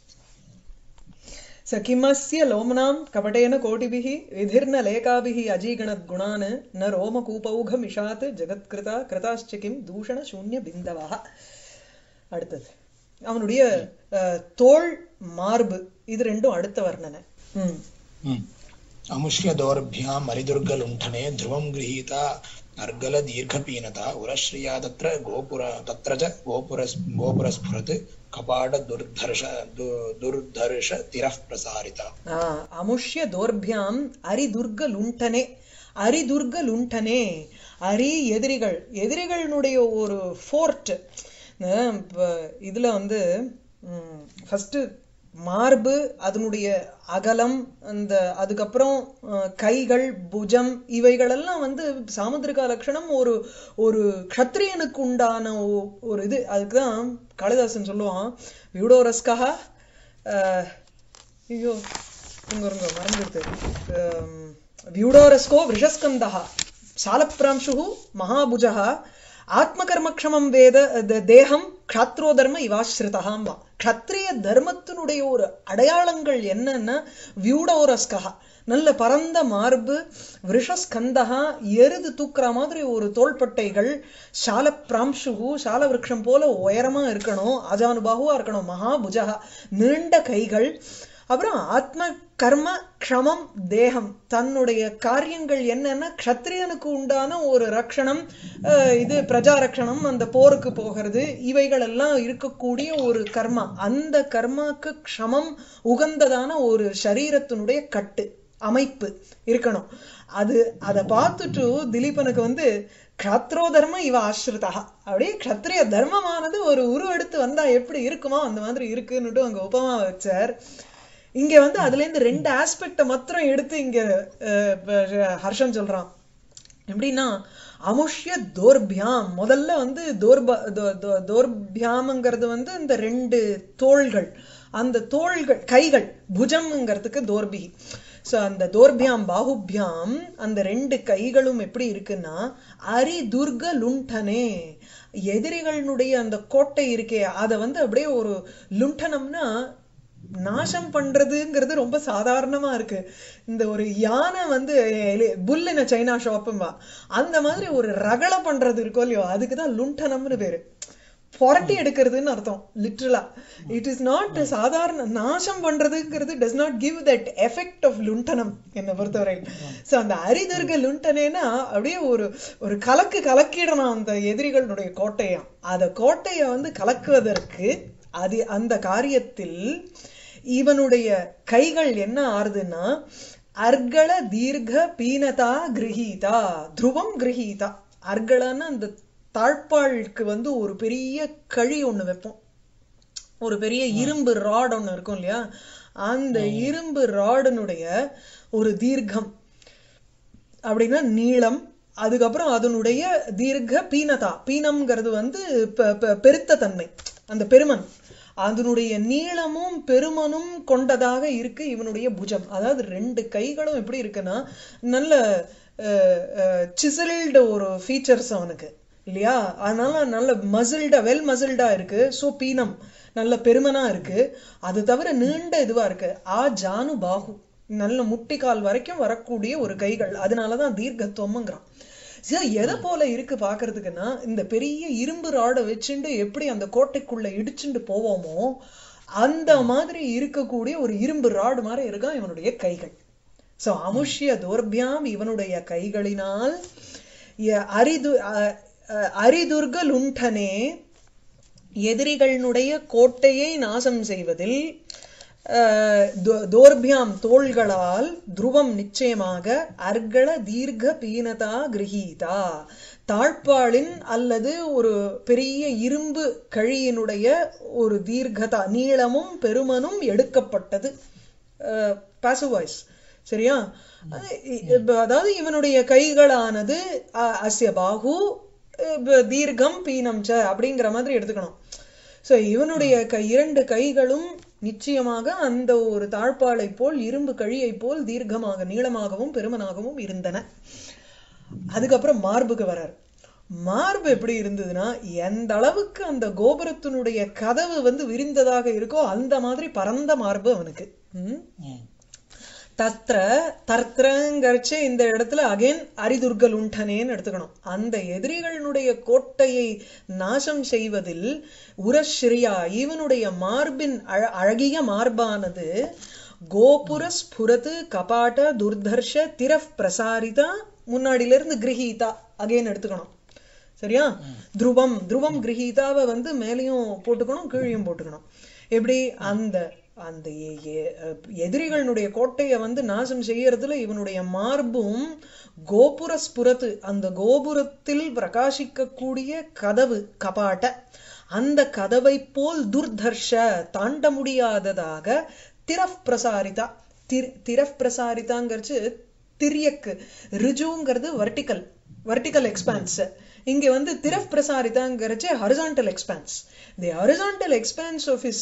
Speaker 1: स किमस्य लोम्नां कपटेन कोटिभिः विधिर्न लेखाभिः अजीगणद्गुणान् न रोमकूपौघमिषात् जगत्कृता कृताश्च किं दूषणशून्यबिन्दवः அடுத்தது அவனுடைய அஹ், தோள் மார்பு இது ரெண்டும் அடுத்த வர்ணனை ம்
Speaker 3: हम्म। अमुष्यदौर्भ्यां मरिदुर्गलुण्ठने ध्रुवं गृहीता अर्गलदीर्घपीनता उरश्रिया तत्र गोपुर तत्र च गोपुरस् गोपुरस्फुरत् कपाटदुर्धर्ष दु- दुर्धर्ष तिरः प्रसारिता
Speaker 1: ஆ, அமுஷ்ய தோர்பியாம் அரிதுர்க லுண்டனே அரிதுர்க லுண்டனே அரி எதிரிகள் எதிரிகளினுடைய ஒரு ஃபோர்ட் இதுல வந்து ஃபர்ஸ்ட் மார்பு அதனுடைய அகலம் அந்த அதுக்கப்புறம் அஹ், கைகள் புஜம் இவைகளெல்லாம் வந்து சாமுத்திரிகா லட்சணம் ஒரு ஒரு க்ஷத்ரியனுக்கு உண்டான ஒ- ஒரு இது அதுக்குதான் காளிதாசன் சொல்லுவான் வியூடோரஸ்கா ஐயோ இருங்க இருங்க மறந்துடுது அம், வியூடோரஸ்கோ விஷஸ்கந்தः சாலப்ராம்சுः மகாபுஜः ஆத்மகர்மக்ஷமம் வேத த- தேகம் க்ஷாத்ரோ தர்ம இவாஸ்ரிதகாம் வா க்ஷத்ரிய தர்மத்தினுடைய ஒரு அடையாளங்கள் என்னன்னா வியூடோரஸ்கா நல்ல பரந்த மார்பு விஷஸ்கந்தகா எருது தூக்குற மாதிரி ஒரு தோள்பட்டைகள் சால பிராம்சுகு சால விருட்சம் போல உயரமா இருக்கணும் அஜானுபாகுவா இருக்கணும் மகாபுஜகா நீண்ட கைகள் அப்புறம் ஆத்ம கர்ம க்ஷமம் தேகம் தன்னுடைய காரியங்கள் என்னன்னா க்ஷத்ரியனுக்கு உண்டான ஒரு ரக்ஷணம் அஹ், இது பிரஜா ரக்ஷணம் அந்த போருக்கு போகிறது இவைகள் எல்லாம் இருக்கக்கூடிய ஒரு கர்மா அந்த கர்மாக்கு க்ஷமம் உகந்ததான ஒரு சரீரத்தினுடைய கட்டு அமைப்பு இருக்கணும் அது அதை பார்த்துட்டு திலீபனுக்கு வந்து க்ஷத்ரோ தர்மம் இவ ஆசிரிதா அப்படியே க்ஷத்ரிய தர்மமானது ஒரு உருவெடுத்து வந்தா எப்படி இருக்குமோ அந்த மாதிரி இருக்குன்னுட்டு அங்க உபமா வச்சார் இங்க வந்து அதுல இருந்து ரெண்டு ஆஸ்பெக்ட மாத்திரம் எடுத்து இங்க அஹ், ப- ஹர்ஷன் சொல்றான் எப்படின்னா அமுஷ்ய தோர்பியாம் முதல்ல வந்து தோர்ப தோ- தோ- தோர்பியாம்ங்கிறது வந்து இந்த ரெண்டு தோள்கள் அந்த தோள்கள் கைகள் புஜம்ங்கிறதுக்கு தோர்பி சோ அந்த தோர்பியாம் பாகுபியாம் அந்த ரெண்டு கைகளும் எப்படி இருக்குன்னா அரி துர்க லுண்டனே எதிரிகளினுடைய அந்த கோட்டை இருக்கே அதை வந்து அப்படியே ஒரு லுண்டனம்னா நாசம் பண்றதுங்கிறது ரொம்ப சாதாரணமா இருக்கு இந்த ஒரு யானை வந்து புல்லின சைனா ஷாப்பும்பா அந்த மாதிரி ஒரு ரகள பண்றது இருக்கோ இல்லையோ அதுக்குதான் லுண்டனம்னு பேரு புரட்டி எடுக்கிறதுன்னு அர்த்தம் லிட்ரலா இட் இஸ் நாட் சாதாரண நாசம் பண்றதுங்கிறது does not give that effect of லுண்டனம் என்னை பொறுத்தவரை சோ அந்த அரிதுர்க லுண்டனேனா அப்படியே ஒரு ஒரு கலக்கு கலக்கிடணும் அந்த எதிரிகளுடைய கோட்டையம் அத கோட்டைய வந்து கலக்குவதற்கு அது அந்த காரியத்தில் இவனுடைய கைகள் என்ன ஆறுதுன்னா அர்கள தீர்க்க பீனதா கிரகீதா துருவம் கிரகீதா அர்களன்னா அந்த தாழ்பாளுக்கு வந்து ஒரு பெரிய கழி ஒண்ணு வைப்போம் ஒரு பெரிய இரும்பு ராட் ஒண்ணு இருக்கும் இல்லையா அந்த இரும்பு ராடனுடைய ஒரு தீர்க்கம் அப்படின்னா நீளம் அதுக்கப்புறம் அதனுடைய தீர்க்க பீனதா பீனம்ங்கிறது வந்து பெ- பெ- பெருத்த தன்மை அந்த பெருமன் அதனுடைய நீளமும் பெருமனும் கொண்டதாக இருக்கு இவனுடைய புஜம் அதாவது ரெண்டு கைகளும் எப்படி இருக்குன்னா நல்ல சிசில்டு ஒரு ஃபீச்சர்ஸ் அவனுக்கு இல்லையா அதனால நல்ல மசில்டா வெல் மசில்டா இருக்கு சோ பீனம் நல்ல பெருமனா இருக்கு அது தவிர நீண்ட இதுவா இருக்கு ஆ ஜானு பாகு நல்ல முட்டிக்கால் வரைக்கும் வரக்கூடிய ஒரு கைகள் அதனாலதான் தீர்க்கத்துவம்ங்கிறான் சரி எதை போல இருக்கு பாக்குறதுக்குன்னா இந்த பெரிய இரும்பு ராடை வச்சுண்டு எப்படி அந்த கோட்டைக்குள்ள இடிச்சுண்டு போவோமோ அந்த மாதிரி இருக்கக்கூடிய ஒரு இரும்பு ராடு மாதிரி இருக்கான் இவனுடைய கைகள் சோ அமுஷ்ய தோர்பியாம் இவனுடைய கைகளினால் ய- அரிது அ- அ- அரிதுர்க லுண்டனே எதிரிகளுடைய கோட்டையை நாசம் செய்வதில் அஹ், தோ- தோர்பியாம் தோள்களால் துருவம் நிச்சயமாக அர்கள தீர்க்க பீனதா கிரகீதா தாழ்பாளின் அல்லது ஒரு பெரிய இரும்பு கழியினுடைய ஒரு தீர்க்கதா நீளமும் பெருமனும் எடுக்கப்பட்டது பாசிவ் வாய்ஸ் சரியா அது இ- இப்ப அதாவது இவனுடைய கைகளானது அ- அஸ்ய பாகு இப்ப தீர்க்கம் பீனம் ச அப்படிங்கிற மாதிரி எடுத்துக்கணும் சோ இவனுடைய கை இரண்டு கைகளும் நிச்சயமாக அந்த ஒரு தாழ்பாளை போல் இரும்பு கழியை போல் தீர்க்கமாக நீளமாகவும் பெருமனாகவும் இருந்தன அதுக்கப்புறம் மார்புக்கு வரார் மார்பு எப்படி இருந்ததுன்னா எந்த அளவுக்கு அந்த கோபுரத்தினுடைய கதவு வந்து விரிந்ததாக இருக்கோ அந்த மாதிரி பரந்த மார்பு அவனுக்கு ம்
Speaker 3: ம்.
Speaker 1: தத்ர தர்த்திரங்கரிச்சு இந்த இடத்துல அகைன் அரிதுர்க லுண்டனேன்னு எடுத்துக்கணும் அந்த எதிரிகளுடைய கோட்டையை நாசம் செய்வதில் உரஸ்ரீயா இவனுடைய மார்பின் அழ- அழகிய மார்பானது கோபுர ஸ்புரத்து கபாட்ட துர்தர்ஷ திரஃப் பிரசாரிதா முன்னாடில இருந்து கிரகீதா அகைன் எடுத்துக்கணும் சரியா துருவம் துருவம் கிரகீதாவை வந்து மேலையும் போட்டுக்கணும் கீழையும் போட்டுக்கணும் எப்படி அந்த அந்த எ- எ- எதிரிகளுடைய கோட்டையை வந்து நாசம் செய்யறதுல இவனுடைய மார்பும் கோபுர ஸ்புரத்து அந்த கோபுரத்தில் பிரகாசிக்கக்கூடிய கதவு கபாட்ட அந்த கதவை போல் துர்தர்ஷ தாண்ட முடியாததாக திரஃப் பிரசாரிதா திர் திரஃப் பிரசாரிதாங்கிறச்சு திரியக்கு ரிஜுங்கிறது வர்டிக்கல் வர்டிக்கல் எக்ஸ்பான்ஸ் இங்க வந்து திரஃப் பிரசாரிதாங்கிறச்சு horizontal expanse the horizontal expanse of is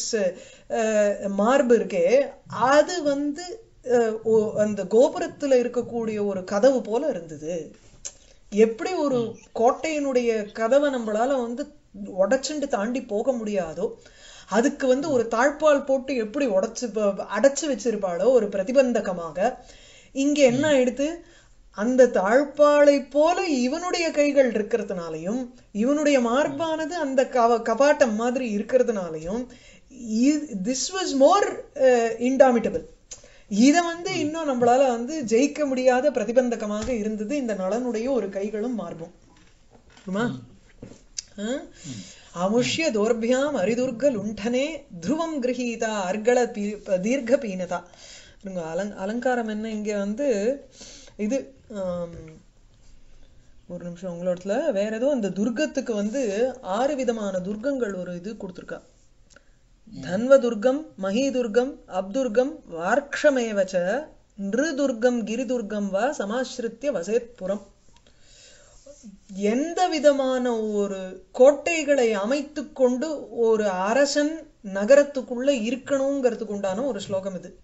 Speaker 1: மார்பு இருக்கே அது வந்து அஹ், ஓ- அந்த கோபுரத்துல இருக்கக்கூடிய ஒரு கதவு போல இருந்தது எப்படி ஒரு கோட்டையினுடைய கதவை நம்மளால வந்து உடைச்சுண்டு தாண்டி போக முடியாதோ அதுக்கு வந்து ஒரு தாழ்பால் போட்டு எப்படி உடைச்சு ப- அடைச்சு வச்சிருப்பாளோ ஒரு பிரதிபந்தகமாக இங்க என்ன ஆயிடுத்து அந்த தாழ்பாளை போல இவனுடைய கைகள் இருக்கிறதுனாலையும் இவனுடைய மார்பானது அந்த கவ கபாட்டம் மாதிரி இருக்கிறதுனாலையும் திஸ் வாஸ் மோர் இன்டாமிட்டபிள் இத வந்து இன்னும் நம்மளால வந்து ஜெயிக்க முடியாத பிரதிபந்தகமாக இருந்தது இந்த நளனுடைய ஒரு கைகளும் மார்பும் புரியுமா? ஆ? அமுஷ்ய தோர்பியாம் அரிதுர்க லுண்டனே துருவம் கிரகீதா அர்கள பீ- தீர்க்க பீனதா இருங்க, அலங் அலங்காரம் என்ன இங்க வந்து இது ஆம், ஒரு நிமிஷம் உங்களோடத்துல வேற ஏதோ அந்த துர்க்கத்துக்கு வந்து ஆறு விதமான துர்க்கங்கள் ஒரு இது கொடுத்துருக்கா தன்வதுர்கம் மஹீதுர்கம் அப்துர்கம் வார்க்ஷமேவச்ச நிருதுர்கம் கிரிதுர்கம் வா சமாஸ்ரித்ய வசேத் புறம் எந்த விதமான ஒரு கோட்டைகளை அமைத்துக் கொண்டு ஒரு அரசன் நகரத்துக்குள்ள இருக்கணுங்கிறதுக்கு உண்டான ஒரு ஸ்லோகம் இது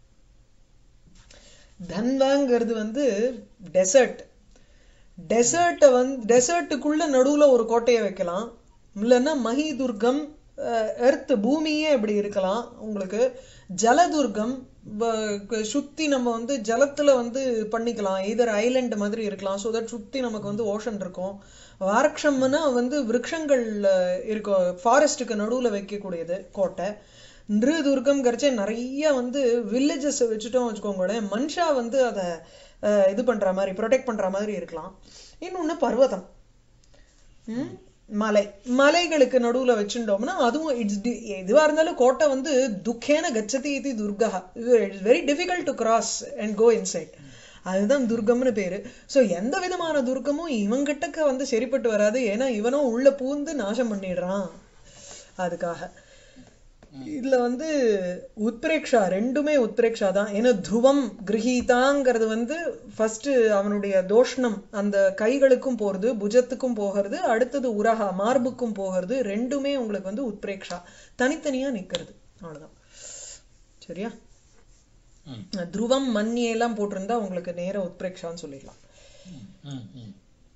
Speaker 1: தன்வாங்கிறது வந்து டெசர்ட் டெசர்ட்டை வந்து டெசர்ட்டுக்குள்ள நடுவுல ஒரு கோட்டையை வைக்கலாம் இல்லைன்னா மஹிதுர்கம் எர்த் பூமியே இப்படி இருக்கலாம் உங்களுக்கு ஜலதுர்கம் ப- சுத்தி நம்ம வந்து ஜலத்துல வந்து பண்ணிக்கலாம் இதர் ஐலண்ட் மாதிரி இருக்கலாம் ஸோ தட் சுத்தி நமக்கு வந்து ஓஷன் இருக்கும் வாரக்ஷம்னா வந்து விருட்சங்கள் அஹ், இருக்கும் ஃபாரஸ்ட்டுக்கு நடுவுல வைக்கக்கூடியது கோட்டை நிருதுர்கம் கரைச்சே நிறைய வந்து வில்லேஜஸ் வச்சுட்டோம் வச்சுக்கோங்களேன் மனுஷா வந்து அதை அஹ், இது பண்ற மாதிரி ப்ரொடெக்ட் பண்ற மாதிரி இருக்கலாம் இன்னொன்னு பர்வதம் ம்? மலை மலைகளுக்கு நடுவுல வச்சுட்டோம்னா அதுவும் இட்ஸ் எதுவா இருந்தாலும் கோட்டை வந்து துக்கேன கச்சதி இது துர்கா it's very difficult to cross and go inside அதுதான் துர்கம்னு பேரு சோ எந்த விதமான துர்க்கமும் இவங்கிட்டக்க வந்து சரிப்பட்டு வராது ஏன்னா இவனும் உள்ள பூந்து நாசம் பண்ணிடுறான் அதுக்காக இதுல வந்து உத்பிரேக்ஷா ரெண்டுமே உத்பிரேக்ஷா தான் ஏன்னா துருவம் கிரகீதாங்கிறது வந்து ஃபர்ஸ்ட் அவனுடைய தோஷ்ணம் அந்த கைகளுக்கும் போறது புஜத்துக்கும் போகிறது அடுத்தது உரஹா மார்புக்கும் போகிறது ரெண்டுமே உங்களுக்கு வந்து உத்பிரேக்ஷா தனித்தனியா நிக்கிறது அவ்வளவுதான் சரியா
Speaker 3: ம்.
Speaker 1: துருவம் மன்னியே எல்லாம் போட்டிருந்தா உங்களுக்கு நேர உத்பிரேக்ஷான்னு சொல்லிடலாம்
Speaker 3: ம், ம்.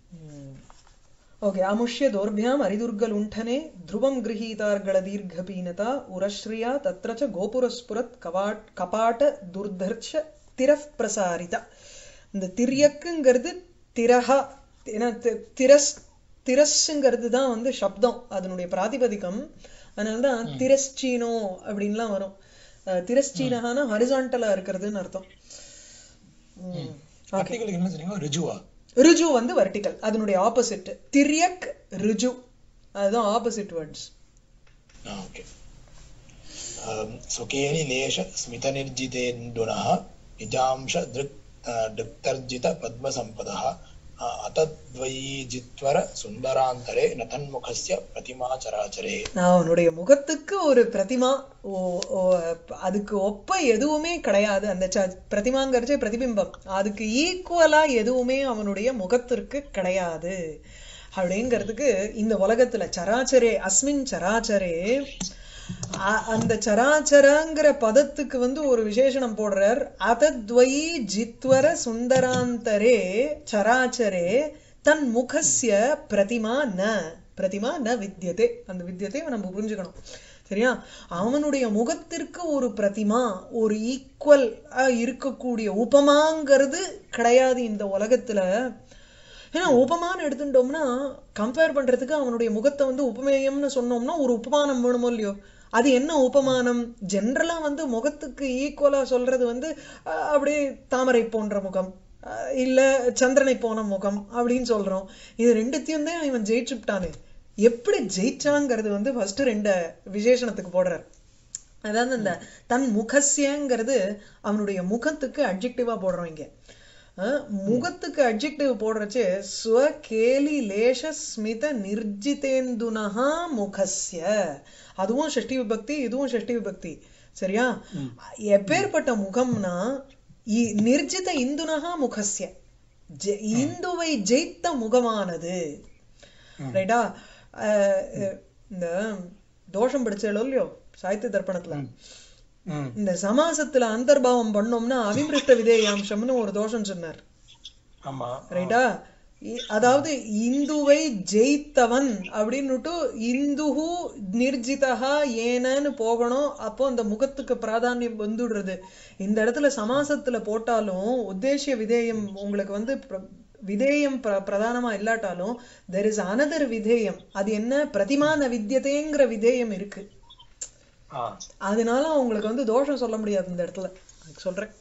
Speaker 1: ಓಕೆ ಅಮುಷ್ಯ ದೌರ್ಭ್ಯಾಂ ಅರಿದುರ್ಗಲುಂಠನೆ ಧ್ರುವಂ ಗೃಹೀತಾರ್ಗಳ ದೀರ್ಘಪೀನತಾ ಉರಶ್ರಿಯ ತತ್ರ ಚ ಗೋಪುರಸ್ಫುರತ್ ಕವಾಟ್ ಕಪಾಟ ದುರ್ಧರ್ಷ திரஃப் பிரசாரிதா இந்த திரியக்குங்கிறது திரஹா ஏன்னா தி- திரஸ் திரஸ்ங்கிறது தான் வந்து சப்தம் அதனுடைய பிராதிபதிகம் அதனாலதான் திரஸ்சீனோ அப்படின்லாம் வரும் அஹ், திரஸ்சீனஹானா ஹரிசாண்டலா இருக்கிறதுன்னு அர்த்தம் ம்.
Speaker 3: ஆர்டிகளுக்கு என்ன சொன்னீங்க ரிஜுவா
Speaker 1: ருஜு வந்து வெர்டிக்கல் அதனுடைய ஆப்போசிட் திரியக் ருஜு அதுதான் ஆப்போசிட் வேர்ட்ஸ்
Speaker 3: ஓகே சுகேனி லேஷ ஸ்மிதநிர்ஜிதேந்துனः நிஜாம்ச திருக் திருக்தர்ஜித பத்மசம்பதः அத்தத்வயி ஜித்வர சுந்தராந்தரே நதன்முகஸ்ய பிரதிமா சராச்சரே
Speaker 1: அவனுடைய முகத்துக்கு ஒரு பிரதிமா ஓ- ஓ- அதுக்கு ஒப்ப எதுவுமே கிடையாது அந்த ச- பிரதிமாங்கிறச்சே பிரதிபிம்பம் அதுக்கு ஈக்குவலா எதுவுமே அவனுடைய முகத்திற்கு கிடையாது அப்படிங்கிறதுக்கு இந்த உலகத்துல சராச்சரே அஸ்மின் சராச்சரே அ- அந்த சராச்சரங்கிற பதத்துக்கு வந்து ஒரு விசேஷணம் போடுறார் அதத்வயி ஜித்வர சுந்தராந்தரே சராச்சரே தன் முகஸ்ய பிரதிமா ந பிரதிமா ந வித்யதே அந்த வித்யத்தை நம்ம புரிஞ்சுக்கணும் சரியா அவனுடைய முகத்திற்கு ஒரு பிரதிமா ஒரு ஈக்குவல் இருக்கக்கூடிய உபமாங்கிறது கிடையாது இந்த உலகத்துல ஏன்னா உபமானம் எடுத்துட்டோம்னா கம்பேர் பண்றதுக்கு அவனுடைய முகத்தை வந்து உபமேயம்னு சொன்னோம்னா ஒரு உபமானம் வேணுமோ இல்லையோ அது என்ன உபமானம் ஜென்ரலா வந்து முகத்துக்கு ஈக்குவலா சொல்றது வந்து அஹ், அப்படியே தாமரை போன்ற முகம் அஹ், இல்ல சந்திரனை போன முகம் அப்படின்னு சொல்றோம் இது ரெண்டுத்தையும் தான் இவன் ஜெயிச்சுட்டானே எப்படி ஜெயிச்சாங்கிறது வந்து ஃபர்ஸ்ட் ரெண்டு விசேஷணத்துக்கு போடுறார் அதாவது இந்த தன் முகசியங்கிறது அவனுடைய முகத்துக்கு அட்ஜெக்டிவா போடுறோம் இங்க அஹ், முகத்துக்கு அட்ஜெக்டிவ் போடுறச்சு ஸ்வகேலி லேஷ ஸ்மித நிர்ஜிதேந்துனஹா முகஸ்ய அதுவும் ஷஷ்டி விபக்தி இதுவும் ஷஷ்டி விபக்தி சரியா எப்பேற்பட்ட முகம்னா இ- நிர்ஜித இந்துனஹா முகஸ்ய ஜெ- இந்துவை ஜெயித்த முகமானது ரைட்டா அஹ், அஹ், இந்த தோஷம் படிச்சேளோ இல்லையோ சாகித்ய தர்ப்பணத்துல
Speaker 3: ம்
Speaker 1: இந்த சமாசத்துல அந்தர்பாவம் பண்ணோம்னா அவிமிருஷ்ட விதேயாம்சம்னு ஒரு தோஷம் சொன்னார்
Speaker 3: ஆமா
Speaker 1: ரைட்டா இ- அதாவது இந்துவை ஜெயித்தவன் அப்படின்னுட்டு இந்துஹு நிர்ஜிதஹா ஏனன்னு போகணும் அப்போ அந்த முகத்துக்கு பிராதானியம் வந்துடுறது இந்த இடத்துல சமாசத்துல போட்டாலும் உத்தேசிய விதேயம் உங்களுக்கு வந்து பிர- விதேயம் பிர- பிரதானமா இல்லாட்டாலும் தெர் இஸ் அனதர் விதேயம் அது என்ன பிரதிமான வித்தியதேங்கிற விதேயம் இருக்கு
Speaker 3: ஆ
Speaker 1: அதனால உங்களுக்கு வந்து தோஷம் சொல்ல முடியாது இந்த இடத்துல உனக்கு சொல்றேன்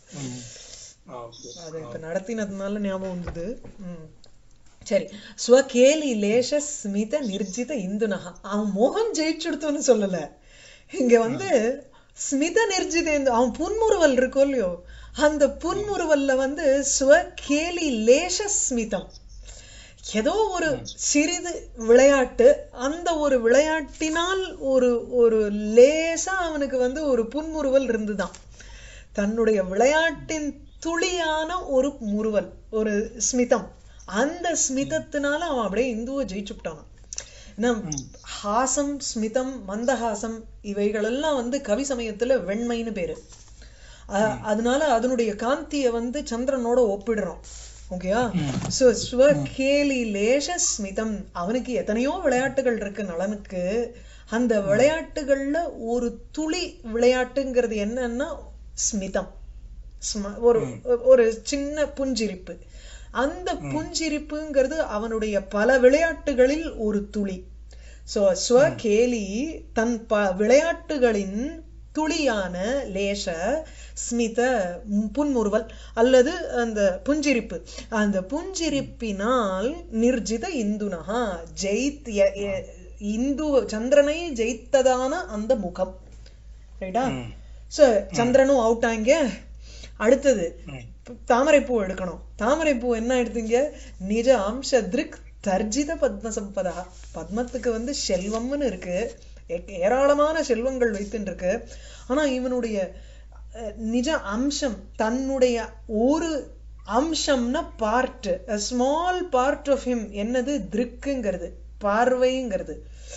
Speaker 3: ஓகே
Speaker 1: அது இப்ப நடத்தினதுனால ஞாபகம் வந்தது ம். சரி ஸ்வகேலி லேஷ ஸ்மித நிர்ஜித இந்துனஹா அவன் மோகம் ஜெயிச்சுடுத்தோன்னு சொல்லல இங்க வந்து ஸ்மித நிர்ஜித இந்து அவன் புன்முறுவல் இருக்கோ இல்லையோ அந்த புன்முறுவல்ல வந்து ஸ்வகேலி லேஷ ஸ்மிதம் ஏதோ ஒரு சிறிது விளையாட்டு அந்த ஒரு விளையாட்டினால் ஒரு ஒரு லேசா அவனுக்கு வந்து ஒரு புன்முறுவல் இருந்துதான் தன்னுடைய விளையாட்டின் துளியான ஒரு முறுவல் ஒரு ஸ்மிதம் அந்த ஸ்மிதத்தினால அவன் அப்படியே இந்துவை ஜெயிச்சுட்டான் ஏன்னா ஹாசம் ஸ்மிதம் மந்தஹாசம் இவைகளெல்லாம் வந்து கவி சமயத்துல வெண்மைன்னு பேரு அ- அதனால அதனுடைய காந்திய வந்து சந்திரனோட ஒப்பிடுறோம் ஓகேயா சோ ஸ்வகேலி லேஷ ஸ்மிதம் அவனுக்கு எத்தனையோ விளையாட்டுகள் இருக்கு நலனுக்கு அந்த விளையாட்டுகள்ல ஒரு துளி விளையாட்டுங்கிறது என்னன்னா ஸ்மிதம் ஸ்ம- ஒரு ஒரு சின்ன புஞ்சிரிப்பு அந்த புஞ்சிரிப்புங்கிறது அவனுடைய பல விளையாட்டுகளில் ஒரு துளி சோ ஸ்வகேலி தன் ப விளையாட்டுகளின் துளியான லேச ஸ்மித ம், புன்முறுவல் அல்லது அந்த புஞ்சிரிப்பு அந்த புஞ்சிரிப்பினால் நிர்ஜித இந்துனஹா ஜெயித் எ- எ- இந்து சந்திரனை ஜெயித்ததான அந்த முகம் ரைட்டா சோ சந்திரனும் அவுட் ஆங்க அடுத்தது தாமரைப்பூ எடுக்கணும் தாமரைப்பூ என்ன எடுத்தீங்க நிஜ அம்ச திருக் தர்ஜித பத்ம சம்பதா பத்மத்துக்கு வந்து செல்வம்னு இருக்கு ஏ- ஏராளமான செல்வங்கள் வைத்துன்னு இருக்கு ஆனா இவனுடைய அஹ், நிஜ அம்சம் தன்னுடைய ஒரு அம்சம்னா part small part of him என்னது திருக்குங்கிறது பார்வைங்கிறது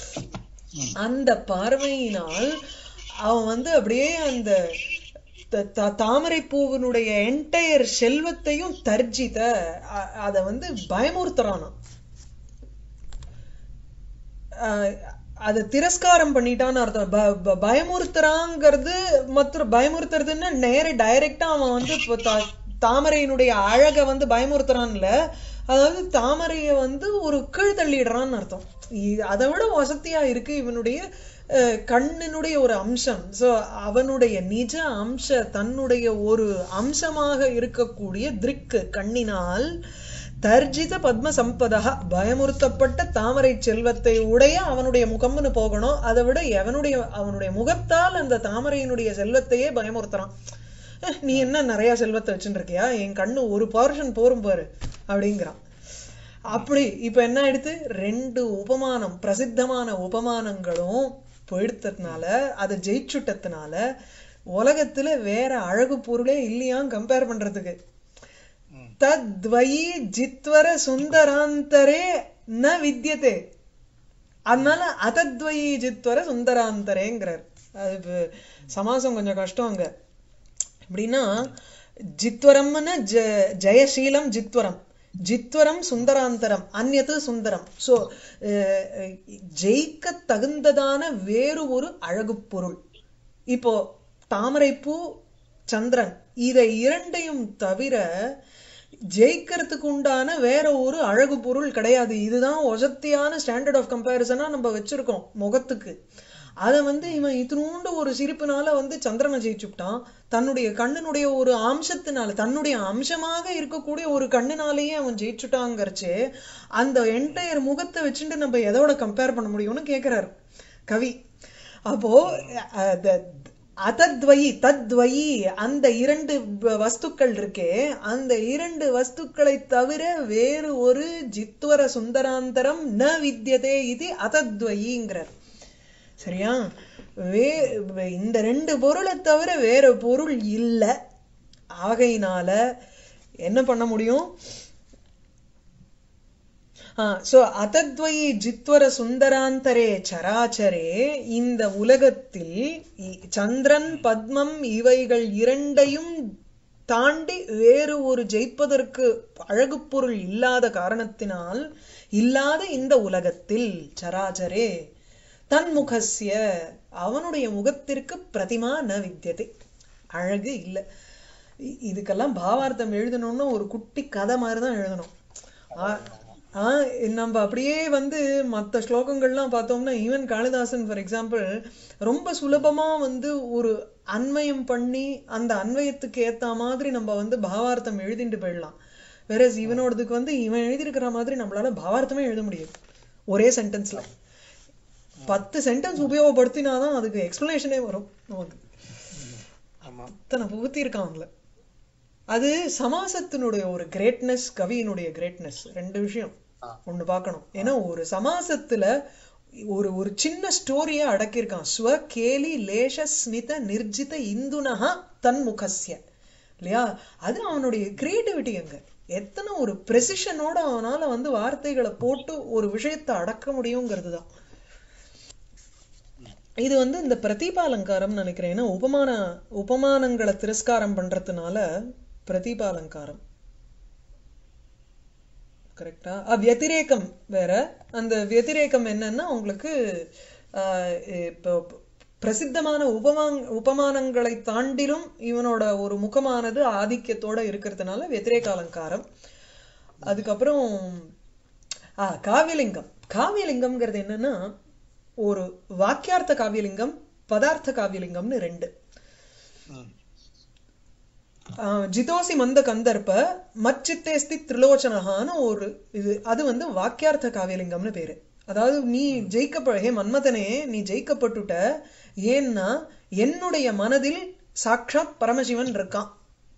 Speaker 1: அந்த பார்வையினால் அவன் வந்து அப்படியே அந்த த- த- தாமரை பூவினுடைய என்டையர் செல்வத்தையும் தர்ஜித அ- அத வந்து பயமுறுத்துறானாம் அஹ் அதை திரஸ்காரம் பண்ணிட்டான்னு அர்த்தம் ப- ப- பயமுறுத்துறாங்கிறது மற்ற பயமுறுத்துறதுன்னா நேர டைரக்டா அவன் வந்து இப்போ தா- தாமரையினுடைய அழகை வந்து பயமுறுத்துறான்ல அதாவது தாமரைய வந்து ஒரு கீழ் தள்ளிடுறான்னு அர்த்தம் இ- அதை விட வசதியா இருக்கு இவனுடைய அஹ், கண்ணினுடைய ஒரு அம்சம் சோ அவனுடைய நிஜ அம்ச தன்னுடைய ஒரு அம்சமாக இருக்கக்கூடிய திருக்கு கண்ணினால் தர்ஜித பத்ம சம்பதா பயமுறுத்தப்பட்ட தாமரை செல்வத்தை உடைய அவனுடைய முகம்னு போகணும் அதை விட எவனுடைய அவனுடைய முகத்தால் அந்த தாமரையினுடைய செல்வத்தையே பயமுறுத்துறான் "அஹ், நீ என்ன நிறைய செல்வத்தை வச்சுட்டு இருக்கியா என் கண்ணு ஒரு போர்ஷன் போரும் பாரு அப்படிங்கிறான் அப்படி இப்ப என்ன ஆயிடுத்து ரெண்டு உபமானம் பிரசித்தமான உபமானங்களும் போயிடுத்ததுனால அதை ஜெயிச்சுட்டதுனால உலகத்துல வேற அழகு பொருளே இல்லையாம் கம்பேர் பண்றதுக்கு தத்வயி ஜித்வர சுந்தராந்தரே ந வித்யதே அதனால அதத்வயி ஜித்வர சுந்தராந்தரேங்கிறார் அது இப்ப சமாசம் கொஞ்சம் கஷ்டம் அங்க எப்படின்னா ஜித்வரம்னு ஜ ஜெயசீலம் ஜித்வரம் ஜித்வரம் சுந்தராந்தரம் அந்நது சுந்தரம் சோ ஜெயிக்க தகுந்ததான வேறு ஒரு அழகு பொருள் இப்போ தாமரைப்பூ சந்திரன் இதை இரண்டையும் தவிர ஜெயிக்கிறதுக்கு உண்டான வேற ஒரு அழகு பொருள் கிடையாது இதுதான் ஒசத்தியான ஸ்டாண்டர்ட் ஆஃப் கம்பேரிசனா நம்ம வச்சிருக்கோம் முகத்துக்கு அத வந்து இவன் இத்தினூண்டு ஒரு சிரிப்புனால வந்து சந்திரனை ஜெயிச்சுட்டான் தன்னுடைய கண்ணினுடைய ஒரு அம்சத்தினால தன்னுடைய அம்சமாக இருக்கக்கூடிய ஒரு கண்ணினாலேயே அவன் ஜெயிச்சுட்டாங்கிறச்சு அந்த என்டையர் முகத்தை வச்சுட்டு நம்ம எதோட கம்பேர் பண்ண முடியும்னு கேக்குறாரு கவி அப்போ அஹ், த- அதத்வயி தத்வயி அந்த இரண்டு வ- வஸ்துக்கள் இருக்கே அந்த இரண்டு வஸ்துக்களை தவிர வேறு ஒரு ஜித்வர சுந்தராந்தரம் ந வித்யதே இது அதத்வயிங்கிறார் சரியா வே வே- இந்த ரெண்டு பொருளை தவிர வேற பொருள் இல்ல ஆகையினால என்ன பண்ண முடியும் சோ அதத்வயி ஜித்வர சுந்தராந்தரே சராச்சரே இந்த உலகத்தில் இ- சந்திரன் பத்மம் இவைகள் இரண்டையும் தாண்டி வேறு ஒரு ஜெயிப்பதற்கு அழகு பொருள் இல்லாத காரணத்தினால் இல்லாத இந்த உலகத்தில் சராச்சரே தன்முகஸ்ய அவனுடைய முகத்திற்கு பிரதிமா ந வித்தியதே அழகு இல்ல இ- இதுக்கெல்லாம் பாவார்த்தம் எழுதணும்னா ஒரு குட்டி கதை மாதிரி தான் எழுதணும் ஆ- ஆ, நம்ம அப்படியே வந்து மத்த ஸ்லோகங்கள்லாம் பார்த்தோம்னா ஈவன் காளிதாசன் ஃபார் எக்ஸாம்பிள் ரொம்ப சுலபமா வந்து ஒரு அன்வயம் பண்ணி அந்த அன்வயத்துக்கு ஏத்த மாதிரி நம்ம வந்து பாவார்த்தம் எழுதிட்டு போயிடலாம் வேற இவனோடதுக்கு வந்து இவன் எழுதியிருக்கிற மாதிரி நம்மளால பாவார்த்தமே எழுத முடியாது ஒரே சென்டென்ஸ்ல பத்து சென்டென்ஸ் உபயோகப்படுத்தினாதான் அதுக்கு எக்ஸ்பிளனேஷனே வரும் நமக்கு
Speaker 3: ஆமா
Speaker 1: அத்தனை புகுத்தி இருக்கான் அதுல அது சமாசத்தினுடைய ஒரு கிரேட்னஸ் கவியினுடைய கிரேட்னஸ் ரெண்டு விஷயம்
Speaker 3: ஆ.
Speaker 1: ஒண்ணு பார்க்கணும் ஏன்னா ஒரு சமாசத்துல ஒரு ஒரு சின்ன ஸ்டோரிய அடக்கியிருக்கான் ஸ்வ கேலி லேஷ ஸ்மித நிர்ஜித இந்துனஹா தன்முகஸ்ய இல்லையா அது அவனுடைய கிரியேட்டிவிட்டி அங்க எத்தனை ஒரு precision-ஓட அவனால வந்து வார்த்தைகளை போட்டு ஒரு விஷயத்தை அடக்க முடியுங்கிறது தான் இது வந்து இந்த பிரதீபாலங்காரம் நினைக்கிறேன் ஏன்னா உபமான உபமானங்களை திரஸ்காரம் பண்றதுனால பிரதீபாலங்காரம் கரெக்டா வத்திரேகம் வேற அந்த வத்திரேகம் என்னன்னா உங்களுக்கு ஆஹ், இப்போ பிரசித்தமான உபமாங் உபமானங்களை தாண்டிலும் இவனோட ஒரு முகமானது ஆதிக்கத்தோட இருக்கிறதுனால வத்திரேக அலங்காரம் அதுக்கப்புறம் ஆ காவியலிங்கம் காவியலிங்கம்ங்கிறது என்னன்னா ஒரு வாக்கியார்த்த காவியலிங்கம் பதார்த்த காவியலிங்கம்னு ரெண்டு
Speaker 3: ம்.
Speaker 1: ஆ, ஜிதோசி மந்த கந்தர்ப்ப மச்சித்தேஸ்தி திரிலோச்சனஹான்னு ஒரு இது அது வந்து வாக்கியார்த்த காவியலிங்கம்னு பேரு அதாவது நீ ஜெயிக்கப்ப ஹே மன்மதனே நீ ஜெயிக்கப்பட்டுட்ட ஏன்னா என்னுடைய மனதில் சாக்ஷாத் பரமசிவன் இருக்கான்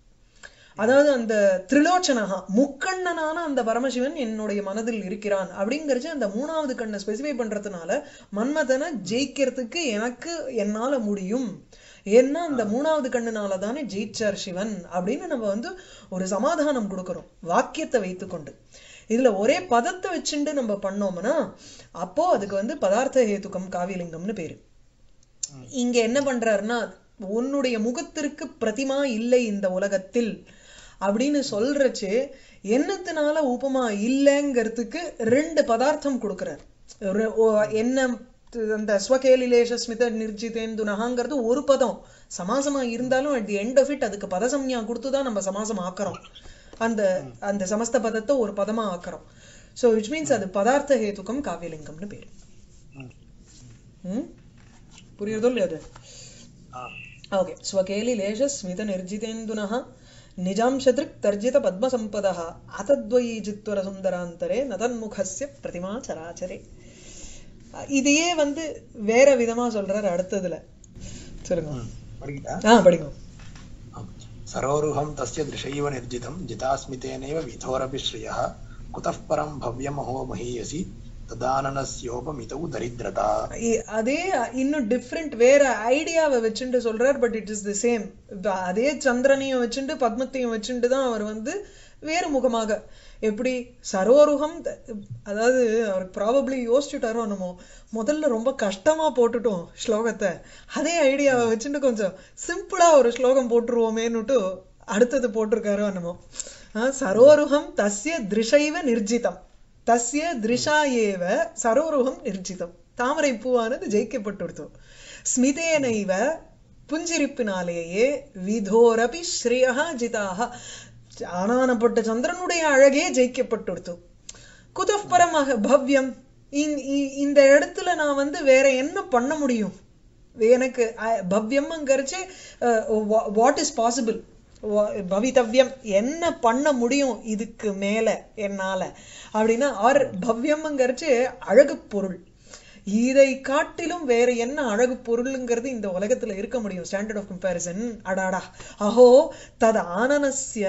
Speaker 1: அதாவது அந்த திரிலோச்சனஹா முக்கண்ணனான அந்த பரமசிவன் என்னுடைய மனதில் இருக்கிறான் அப்படிங்கறது அந்த மூணாவது கண்ணை ஸ்பெசிஃபை பண்றதுனால மன்மதனை ஜெயிக்கிறதுக்கு எனக்கு என்னால முடியும் ஏன்னா அந்த மூணாவது கண்ணுனால தானே ஜெயிச்சார் சிவன் அப்படின்னு நம்ம வந்து ஒரு சமாதானம் கொடுக்கிறோம் வாக்கியத்தை வைத்துக்கொண்டு இதுல ஒரே பதத்தை வச்சுண்டு நம்ம பண்ணோம்னா அப்போ அதுக்கு வந்து பதார்த்த ஹேதுக்கம் காவியலிங்கம்னு பேரு இங்க என்ன பண்றாருன்னா உன்னுடைய முகத்திற்கு பிரதிமா இல்லை இந்த உலகத்தில் அப்படின்னு சொல்றச்சு என்னத்தினால உபமா இல்லைங்கிறதுக்கு ரெண்டு பதார்த்தம் கொடுக்கிறார் ஒரு- ஓ- என்ன து- அந்த ஸ்வகேலிலேஷ ஸ்மித நிர்ஜிதேந்துனகாங்கிறது ஒரு பதம் சமாசமா இருந்தாலும் at the end of it அதுக்கு பதசம்யா கொடுத்துதான் நம்ம சமாசம் ஆக்குறோம் அந்த அந்த சமஸ்த பதத்தை ஒரு பதமா ஆக்குறோம் சோ விச் மீன்ஸ் அது பதார்த்த ஹேதுக்கம் காவியலிங்கம்னு பேரு
Speaker 3: ம்.
Speaker 1: ம் புரியுறதோ இல்லையா அது
Speaker 3: ஆ.
Speaker 1: ఓకే స్వకేలిలేశ స్మిత నిర్జితేందునః నిజాంశదృక్ తర్జిత పద్మసంపదః అతద్వయీ చిత్వర సుందరాంతరే நதன்முகஸ்ய பிரதிமா சராச்சரே அஹ் இதையே வந்து வேற விதமா சொல்றாரு அடுத்ததுல சொல்லுங்க
Speaker 3: ம். படிக்கிட்டா
Speaker 1: ஆ படிங்க
Speaker 3: ஆம். सरोरुहं तस्य दृशैव निर्जितं जितास्मितेनैव विधोरपि श्रियः कुतः परं भव्यमहो महीयसि तदाननस्योपमितौ दरिद्रता
Speaker 1: இ- அதே இன்னும் டிஃப்ரெண்ட் வேற ஐடியாவை வச்சுட்டு சொல்றார் but it is the same அதே சந்திரனையும் வச்சுட்டு பத்மத்தையும் வச்சுட்டு தான் அவர் வந்து வேறு முகமாக எப்படி சரோருகம் த- அதாவது அவர் ப்ராபப்ளி யோசிச்சுட்டாரோ என்னமோ முதல்ல ரொம்ப கஷ்டமா போட்டுட்டோம் ஸ்லோகத்தை அதே ஐடியாவை வச்சுட்டு கொஞ்சம் சிம்பிளா ஒரு ஸ்லோகம் போட்டுருவோமேன்னுட்டு அடுத்தது போட்டிருக்காரோ என்னமோ ஆ, சரோருகம் தஸ்ய திருஷைவ நிர்ஜிதம் தஸ்ய திருஷா ஏவ சரோருகம் நிர்ஜிதம் தாமரை பூவானது ஜெயிக்கப்பட்டுடுத்து ஸ்மிதேனைவ புஞ்சிரிப்பினாலேயே விதோரபி ஸ்ரீயா ஜிதாக ஆனானப்பட்ட சந்திரனுடைய அழகே ஜெயிக்கப்பட்டுடுத்து குதப்பரமாக பவ்யம் இந்- இ- இந்த இடத்துல நான் வந்து வேற என்ன பண்ண முடியும் எனக்கு அஹ், பவ்யம்ங்கிறச்சு வாட் இஸ் பாசிபிள் பவிதவ்யம் என்ன பண்ண முடியும் இதுக்கு மேல என்னால அப்படின்னா ஆர் பவ்யம்ங்கிறச்சு அழகு பொருள் இதை காட்டிலும் வேற என்ன அழகு பொருளுங்கிறது இந்த உலகத்துல இருக்க முடியும் ஸ்டாண்டர்ட் ஆஃப் கம்பேரிசன் அடாடா அஹோ தத் ஆனனஸ்ய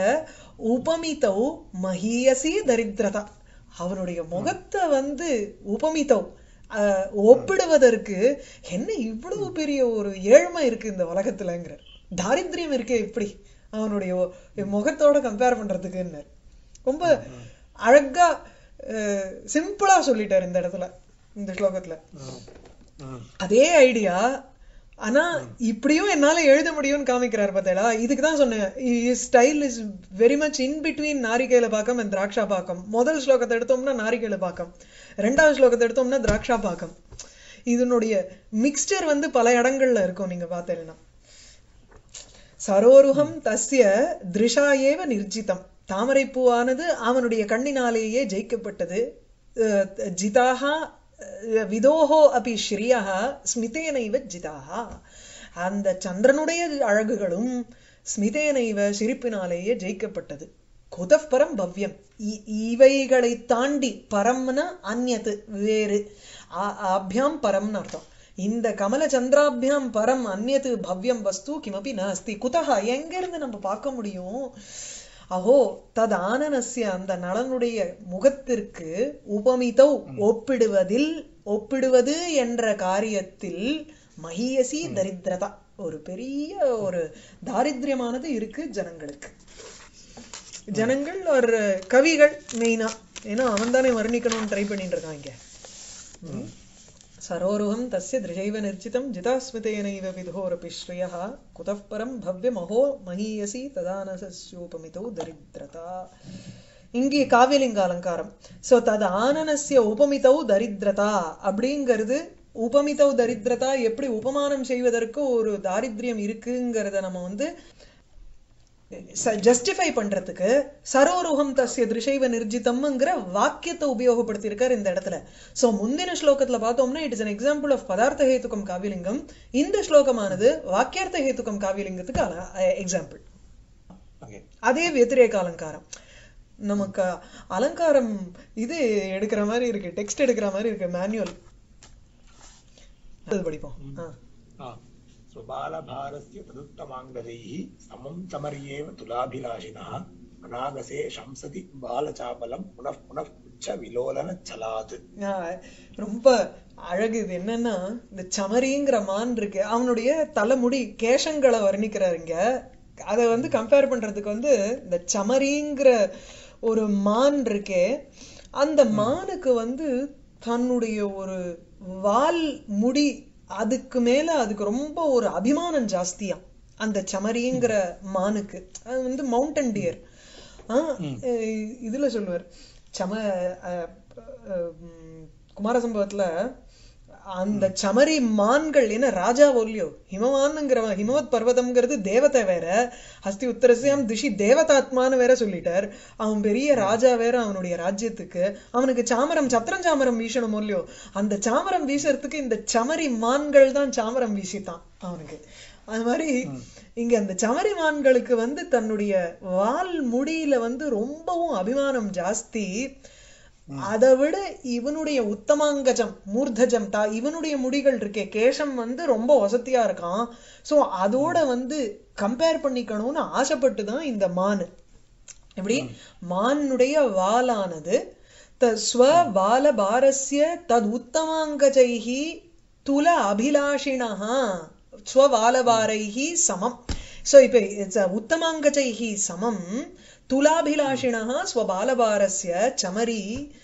Speaker 1: உபமிதௌ மஹீயசி தரித்திரதா அவனுடைய முகத்தை வந்து உபமிதௌ அஹ், ஒப்பிடுவதற்கு என்ன இவ்வளவு பெரிய ஒரு ஏழ்மை இருக்கு இந்த உலகத்துலங்கிற தாரித்ரியம் இருக்கே இப்படி அவனுடைய ஒ- முகத்தோட கம்பேர் பண்றதுக்குன்னு ரொம்ப அழகா சிம்பிளா சொல்லிட்டார் இந்த இடத்துல இந்த ஸ்லோகத்துல
Speaker 3: ம். ம்.
Speaker 1: அதே ஐடியா ஆனா இப்படியும் என்னால எழுத முடியும்னு காமிக்கிறார் பார்த்தேடா இதுக்கு தான் சொன்னேன் style is very much in between நாரிகேல பாக்கம் அண்ட் திராட்சா பாக்கம் முதல் ஸ்லோகத்தை எடுத்தோம்னா நாரிகேல பாக்கம் ரெண்டாவது ஸ்லோகத்தை எடுத்தோம்னா திராட்சா பாக்கம் இதனுடைய மிக்ஸ்டர் வந்து பல இடங்கள்ல இருக்கும் நீங்க பார்த்தீங்கன்னா சரோருகம் தஸ்ய திருஷா ஏவ நிர்ஜிதம் தாமரைப்பூவானது அவனுடைய கண்ணினாலேயே ஜெயிக்கப்பட்டது அஹ், ஜிதாஹா அஹ், விதோஹோ அபி ஸ்ரீயா ஸ்மிதேனைவ ஜிதாஹா அந்த சந்திரனுடைய அழகுகளும் ஸ்மிதேனைவ சிரிப்பினாலேயே ஜெயிக்கப்பட்டது குதப் பரம் பவ்யம் இ- இவைகளை தாண்டி பரம்னா அந்நது வேறு ஆ- அபியாம் பரம்னு அர்த்தம் இந்த கமல சந்திராபியாம் பரம் அந்நது பவ்யம் வஸ்து கிமபி நாஸ்தி குதஹா எங்க இருந்து நம்ம பார்க்க முடியும் அஹோ தத் ஆனனஸ்ய அந்த நலனுடைய முகத்திற்கு உபமிதௌ ஒப்பிடுவதில் ஒப்பிடுவது என்ற காரியத்தில் மகியசி தரித்திரதா ஒரு பெரிய ஒரு தாரித்ரியமானது இருக்கு ஜனங்களுக்கு ஜனங்கள் ஒரு கவிகள் மெயினா ஏன்னா அவன் தானே வர்ணிக்கணும்னு ட்ரை பண்ணிட்டு இருக்கான் இங்க சரோருகம் தஸ்ய திருஷைவ நிர்ஜிதம் ஜிதாஸ்மிதேனைவ விதோரபி ஸ்ரீயः குதः பரம் பவ்யமஹோ மகீயசி ததானசஸ்யோபமிதோ தரித்ரதா இங்கே காவியலிங்க அலங்காரம் சோ தது ஆனனஸ்ய உபமிதௌ தரித்ரதா அப்படிங்கிறது உபமிதௌ தரித்ரதா எப்படி உபமானம் செய்வதற்கு ஒரு தாரித்ரியம் இருக்குங்கிறத நம்ம வந்து ஜஸ்டிஃபை பண்றதுக்கு சரோருகம் தஸ்ய திருஷைவ நிர்ஜிதம்ங்கிற வாக்கியத்தை உபயோகப்படுத்தியிருக்கார் இந்த இடத்துல சோ முந்தின ஸ்லோகத்துல பார்த்தோம்னா it is an example of பதார்த்த ஹேத்துக்கம் காவியலிங்கம் இந்த ஸ்லோகமானது வாக்கியார்த்த ஹேத்துக்கம் காவியலிங்கத்துக்கு எக்ஸாம்பிள்
Speaker 3: ஓகே
Speaker 1: அதே व्यतिरेக அலங்காரம் நமக்கு அலங்காரம் இது எடுக்கிற மாதிரி இருக்கு டெக்ஸ்ட் எடுக்கிற மாதிரி இருக்கு மேனுவல் அது படிப்போம் ஆ.
Speaker 3: स्वबालभारस्य तदुत्तमाङ्गदैः समं चमर्येव तुलाभिलाषिनः अनागसे शंसति बालचापलं पुनः पुनः उच्चविलोलनच्छलात्
Speaker 1: ஆ, ரொம்ப அழகு இது என்னன்னா இந்த சமரிங்கிற மான் இருக்கு அவனுடைய தலைமுடி கேசங்களை வர்ணிக்கிறாருங்க அதை வந்து கம்பேர் பண்றதுக்கு வந்து இந்த சமரிங்கிற ஒரு மான் இருக்கே அந்த மானுக்கு வந்து தன்னுடைய ஒரு வால் முடி அதுக்கு மேல அதுக்கு ரொம்ப ஒரு அபிமானம் ஜாஸ்தியா அந்த சமரிங்கிற மானுக்கு அது வந்து மவுண்டன் டியர் இதுல சொல்லுவார் சம அஹ், அஹ், உம், குமாரசம்பவத்துல அந்த சமரி மான்கள் என்ன ராஜா ஒல்லியோ ஹிமவான்ங்கிறவன் ஹிமவத் பர்வதம்ங்கிறது தேவதை வேற ஹஸ்தி உத்தரசியாம் திஷி தேவதாத்மான்னு வேற சொல்லிட்டார் அவன் பெரிய ராஜா வேற அவனுடைய ராஜ்யத்துக்கு அவனுக்கு சாமரம் சத்திரம் சாமரம் வீசணும் இல்லையோ அந்த சாமரம் வீசறதுக்கு இந்த சமரி மான்கள் தான் சாமரம் வீசித்தான் அவனுக்கு அது மாதிரி இங்க அந்த சமரி மான்களுக்கு வந்து தன்னுடைய வால் முடியில வந்து ரொம்பவும் அபிமானம் ஜாஸ்தி அதை விட இவனுடைய உத்தமாங்கஜம் மூர்தஜம் தா இவனுடைய முடிகள் இருக்கே கேசம் வந்து ரொம்ப வசதியா இருக்கான் சோ அதோட வந்து கம்பேர் பண்ணிக்கணும்னு ஆசைப்பட்டு தான் இந்த மான் எப்படி மானுடைய வாலானது த ஸ்வ பால பாரஸ்ய தத் உத்தமாங்கஜைஹி துல அபிலாஷிணா ஸ்வபாலபாரைஹி சமம் சோ இப்ப it's a உத்தமாங்கஜைஹி சமம் துலாபிலாஷிணா ஸ்வபாலபாரஸ்ய சமரி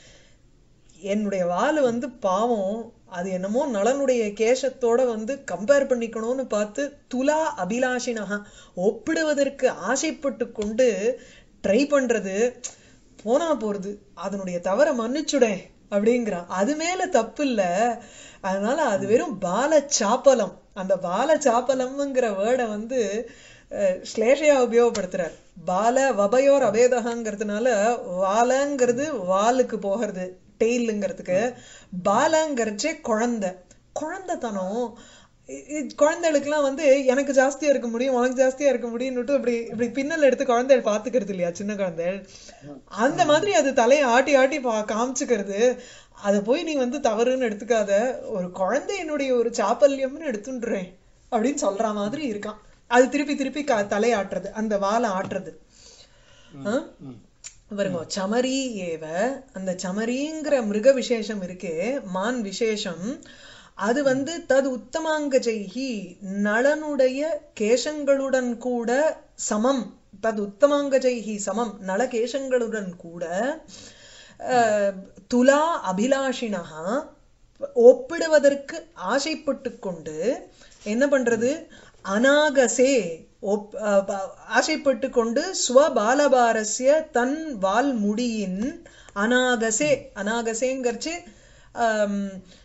Speaker 1: என்னுடைய வால் வந்து பாவம் அது என்னமோ நலனுடைய கேசத்தோட வந்து கம்பேர் பண்ணிக்கணும்னு பார்த்து துலா அபிலாஷினஹா ஒப்பிடுவதற்கு ஆசைப்பட்டு கொண்டு ட்ரை பண்றது போனா போறது அதனுடைய தவற மன்னிச்சுடேன் அப்படிங்கிறான் அது மேல தப்பு இல்ல அதனால அது வெறும் பால சாப்பலம் அந்த பால சாப்பலம்ங்கிற வேர்டை வந்து அஹ், ஸ்லேஷையா உபயோகப்படுத்துறார் பால வபயோர் அபேதகாங்கிறதுனால வாலங்கிறது வாலுக்கு போகிறது டெய்லுங்கிறதுக்கு பாலங்கிறச்சே குழந்தை குழந்தைத்தனம் இ- இ- குழந்தைகளுக்குலாம் வந்து எனக்கு ஜாஸ்தியா இருக்க முடியும் உனக்கு ஜாஸ்தியா இருக்க முடியும்னுட்டு இப்படி இப்படி பின்னல் எடுத்து குழந்தைகள் பாத்துக்கிறது இல்லையா சின்ன குழந்தைகள் அந்த மாதிரி அது தலையை ஆட்டி ஆட்டி பா காமிச்சுக்கிறது அதை போய் நீ வந்து தவறுன்னு எடுத்துக்காத ஒரு குழந்தையினுடைய ஒரு சாப்பல்யம்னு எடுத்துன்றேன் அப்படின்னு சொல்ற மாதிரி இருக்கான் அது திருப்பி திருப்பி க- தலையை ஆட்டுறது அந்த வாலை ஆட்டுறது ஆ? பாருங்க சமரி ஏவ அந்த சமரிங்கிற மிருக விசேஷம் இருக்கே மான் விசேஷம் அது வந்து தது உத்தமாங்கஜைஹி நளனுடைய கேசங்களுடன் கூட சமம் தது உத்தமாங்கஜைஹி சமம் நள கேசங்களுடன் கூட அஹ், துலா அபிலாஷினஹா ஒப்பிடுவதற்கு ஆசைப்பட்டு கொண்டு என்ன பண்றது அநாகசே ஒப்- அஹ் ப- ஆசைப்பட்டு கொண்டு ஸ்வபாலபாரஸ்ய தன் வால் முடியின் அநாகசே அநாகசேங்கிறச்சு ஆம்,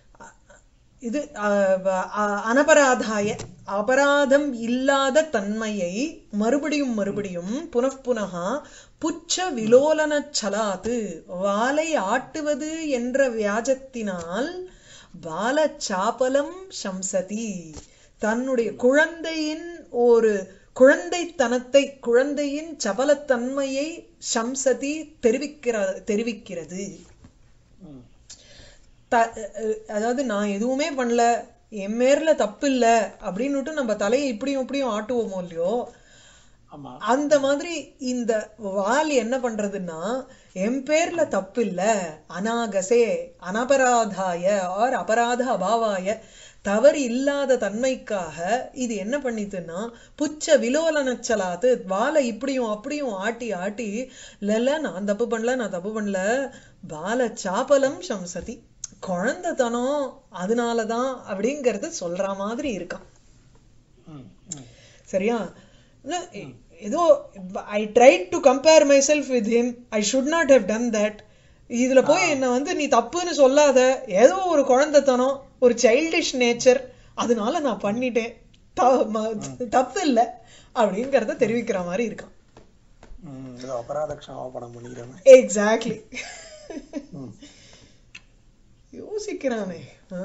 Speaker 1: இது அஹ், அ- அனபராதாய அபராதம் இல்லாத தன்மையை மறுபடியும் மறுபடியும் புனఃப்புனகா புச்ச விலோலன சலாத்து வாலை ஆட்டுவது என்ற வியாஜத்தினால் பால சாப்பலம் சம்சதி தன்னுடைய குழந்தையின் ஒரு குழந்தைத்தனத்தை குழந்தையின் சபலத்தன்மையை சம்சதி தெரிவிக்கிற தெரிவிக்கிறது
Speaker 3: ம்.
Speaker 1: த- அஹ் அதாவது நான் எதுவுமே பண்ணல என் மேர்ல தப்பு இல்ல அப்படின்னுட்டு நம்ம தலையை இப்படியும் இப்படியும் ஆட்டுவோமோ இல்லையோ
Speaker 3: ஆமா
Speaker 1: அந்த மாதிரி இந்த வால் என்ன பண்றதுன்னா என் பேர்ல தப்பு இல்ல அநாகசே அனபராதாய ஆர் அபராத அபாவாய தவறு இல்லாத தன்மைக்காக இது என்ன பண்ணித்துன்னா புச்ச விலோலனச்சலாத்து வாலை இப்படியும் அப்படியும் ஆட்டி ஆட்டி இல்ல நான் தப்பு பண்ணல நான் தப்பு பண்ணல பால சாப்பலம் சம்சதி குழந்தைத்தனம் அதனாலதான் அப்படிங்கறது சொல்ற மாதிரி இருக்கான்
Speaker 3: ம், ம்.
Speaker 1: சரியா இல்ல, எ- ஏதோ I tried to compare myself with him I should not have done that இதுல போய் என்ன வந்து நீ தப்புன்னு சொல்லாத ஏதோ ஒரு குழந்தைத்தனம் ஒரு சைல்டிஷ் நேச்சர் அதனால நான் பண்ணிட்டேன் த- ம- தப்பு இல்ல அப்படிங்கறத தெரிவிக்கிற மாதிரி இருக்கான்
Speaker 3: ம், ஏதோ அபராத க்ஷமாபணம் பண்ணிக்கிறவன்
Speaker 1: எக்ஸாக்ட்லி
Speaker 3: ம்.
Speaker 1: யோசிக்கிறானே ஆ?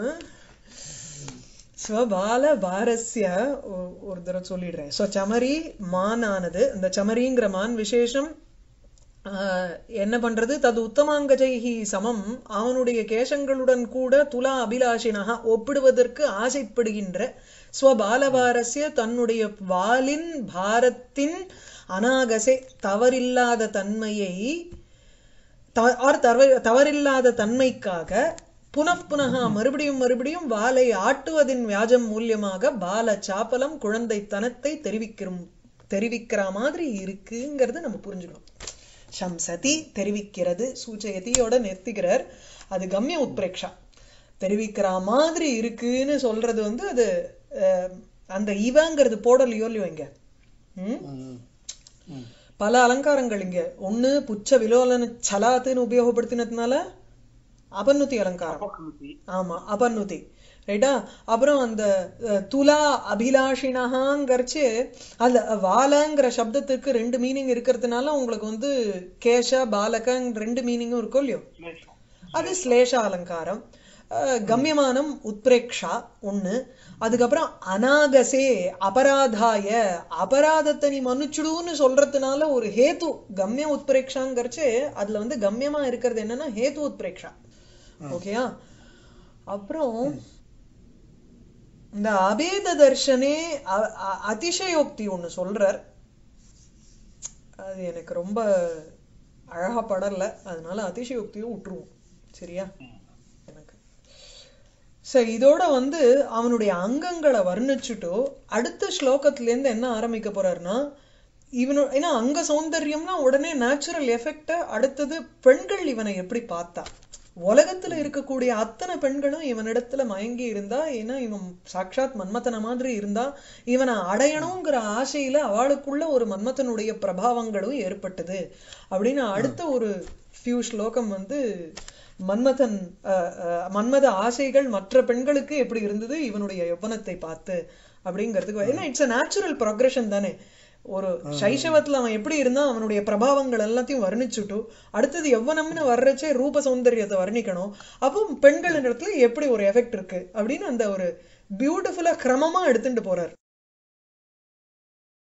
Speaker 1: ஸ்வபால பாரஸ்ய ஒ- ஒரு தடவை சொல்லிடுறேன் ஸோ சமரி மானானது இந்த சமரிங்கிற மான் விசேஷம் ஆஹ், என்ன பண்றது தது உத்தமாங்கஜைஹி சமம் அவனுடைய கேசங்களுடன் கூட துலா அபிலாஷினக ஒப்பிடுவதற்கு ஆசைப்படுகின்ற ஸ்வபாலபாரஸ்ய தன்னுடைய வாலின் பாரத்தின் அநாகசே தவறில்லாத தன்மையை த- ஆர் தவறு தவறில்லாத தன்மைக்காக புனப்புனகா மறுபடியும் மறுபடியும் வாலை ஆட்டுவதின் வியாஜம் மூலியமாக பால சாப்பலம் குழந்தைத்தனத்தை தெரிவிக்கிறோம் தெரிவிக்கிற மாதிரி இருக்குங்கிறது நம்ம புரிஞ்சுக்கணும் சம்சதி தெரிவிக்கிறது சூச்சயதியோட நிறுத்திக்கிறார் அது கம்ய உத்பிரேக்ஷா தெரிவிக்கிற மாதிரி இருக்குன்னு சொல்றது வந்து அது அஹ், அந்த இவங்கிறது போடலையோ இல்லையோ இங்க ம்
Speaker 3: ம். ம்.
Speaker 1: பல அலங்காரங்கள் இங்க ஒண்ணு புச்ச விலோலன சலாத்துன்னு உபயோகப்படுத்தினதுனால அபநுதி அலங்காரம்
Speaker 2: அபக்ருதி
Speaker 1: ஆமா அபநுதி ரைட்டா அப்புறம் அந்த அஹ், துலா அபிலாஷினகாங்கிறச்சு அந்த வாலங்கிற சப்தத்துக்கு ரெண்டு மீனிங் இருக்கிறதுனால உங்களுக்கு வந்து கேஷ பாலகங் ரெண்டு மீனிங்கும் இருக்கும் இல்லையோ
Speaker 2: ஸ்லேஷம்.
Speaker 1: அது ஸ்லேஷ அலங்காரம் அஹ், கம்யமானம் உத்பிரேக்ஷா ஒண்ணு அதுக்கப்புறம் அநாகசே அபராதாய அபராதத்தை நீ மன்னிச்சுடுன்னு சொல்றதுனால ஒரு ஹேத்து கம்ய உத்பிரேக்ஷாங்கிறச்சு அதுல வந்து கம்யமா இருக்கிறது என்னன்னா ஹேத்து உத்பிரேக்ஷா ஓகேயா அப்புறம் இந்த அபேத தர்ஷனே அ- அ- அதிசயோக்தி ஒண்ணு சொல்றார் அது எனக்கு ரொம்ப அழகா படல அதனால அதிசயோக்தியை விட்டுருவோம் சரியா எனக்கு சரி இதோட வந்து அவனுடைய அங்கங்களை வர்ணிச்சுட்டு அடுத்த ஸ்லோகத்துல இருந்து என்ன ஆரம்பிக்க போறாருன்னா இவனு ஏன்னா அங்க சௌந்தர்யம்னா உடனே நேச்சுரல் எஃபெக்ட அடுத்தது பெண்கள் இவனை எப்படி பார்த்தா உலகத்துல இருக்கக்கூடிய அத்தனை பெண்களும் இவனிடத்துல மயங்கி இருந்தா ஏன்னா இவன் சாட்சாத் மன்மதன மாதிரி இருந்தா இவனை அடையணுங்கிற ஆசையில அவளுக்குள்ள ஒரு மன்மதனுடைய பிரபாவங்களும் ஏற்பட்டது அப்படின்னு அடுத்த ஒரு ஃபியூ ஸ்லோகம் வந்து மன்மதன் அஹ், அஹ், மன்மத ஆசைகள் மற்ற பெண்களுக்கு எப்படி இருந்தது இவனுடைய யௌவனத்தை பார்த்து அப்படிங்கிறதுக்கு ஏன்னா இட்ஸ் a நேச்சுரல் ப்ரொக்ரெஷன் தானே ஒரு சைஷவத்துல அவன் எப்படி இருந்தான் அவனுடைய பிரபாவங்கள் எல்லாத்தையும் வர்ணிச்சுட்டு அடுத்தது எவ்வனம்னு வர்றச்சே ரூப சௌந்தரியத்தை வர்ணிக்கணும் அப்போ பெண்கள் இடத்துல எப்படி ஒரு எஃபெக்ட் இருக்கு அப்படின்னு அந்த ஒரு பியூட்டிஃபுல்லா கிரமமா எடுத்துட்டு போறார்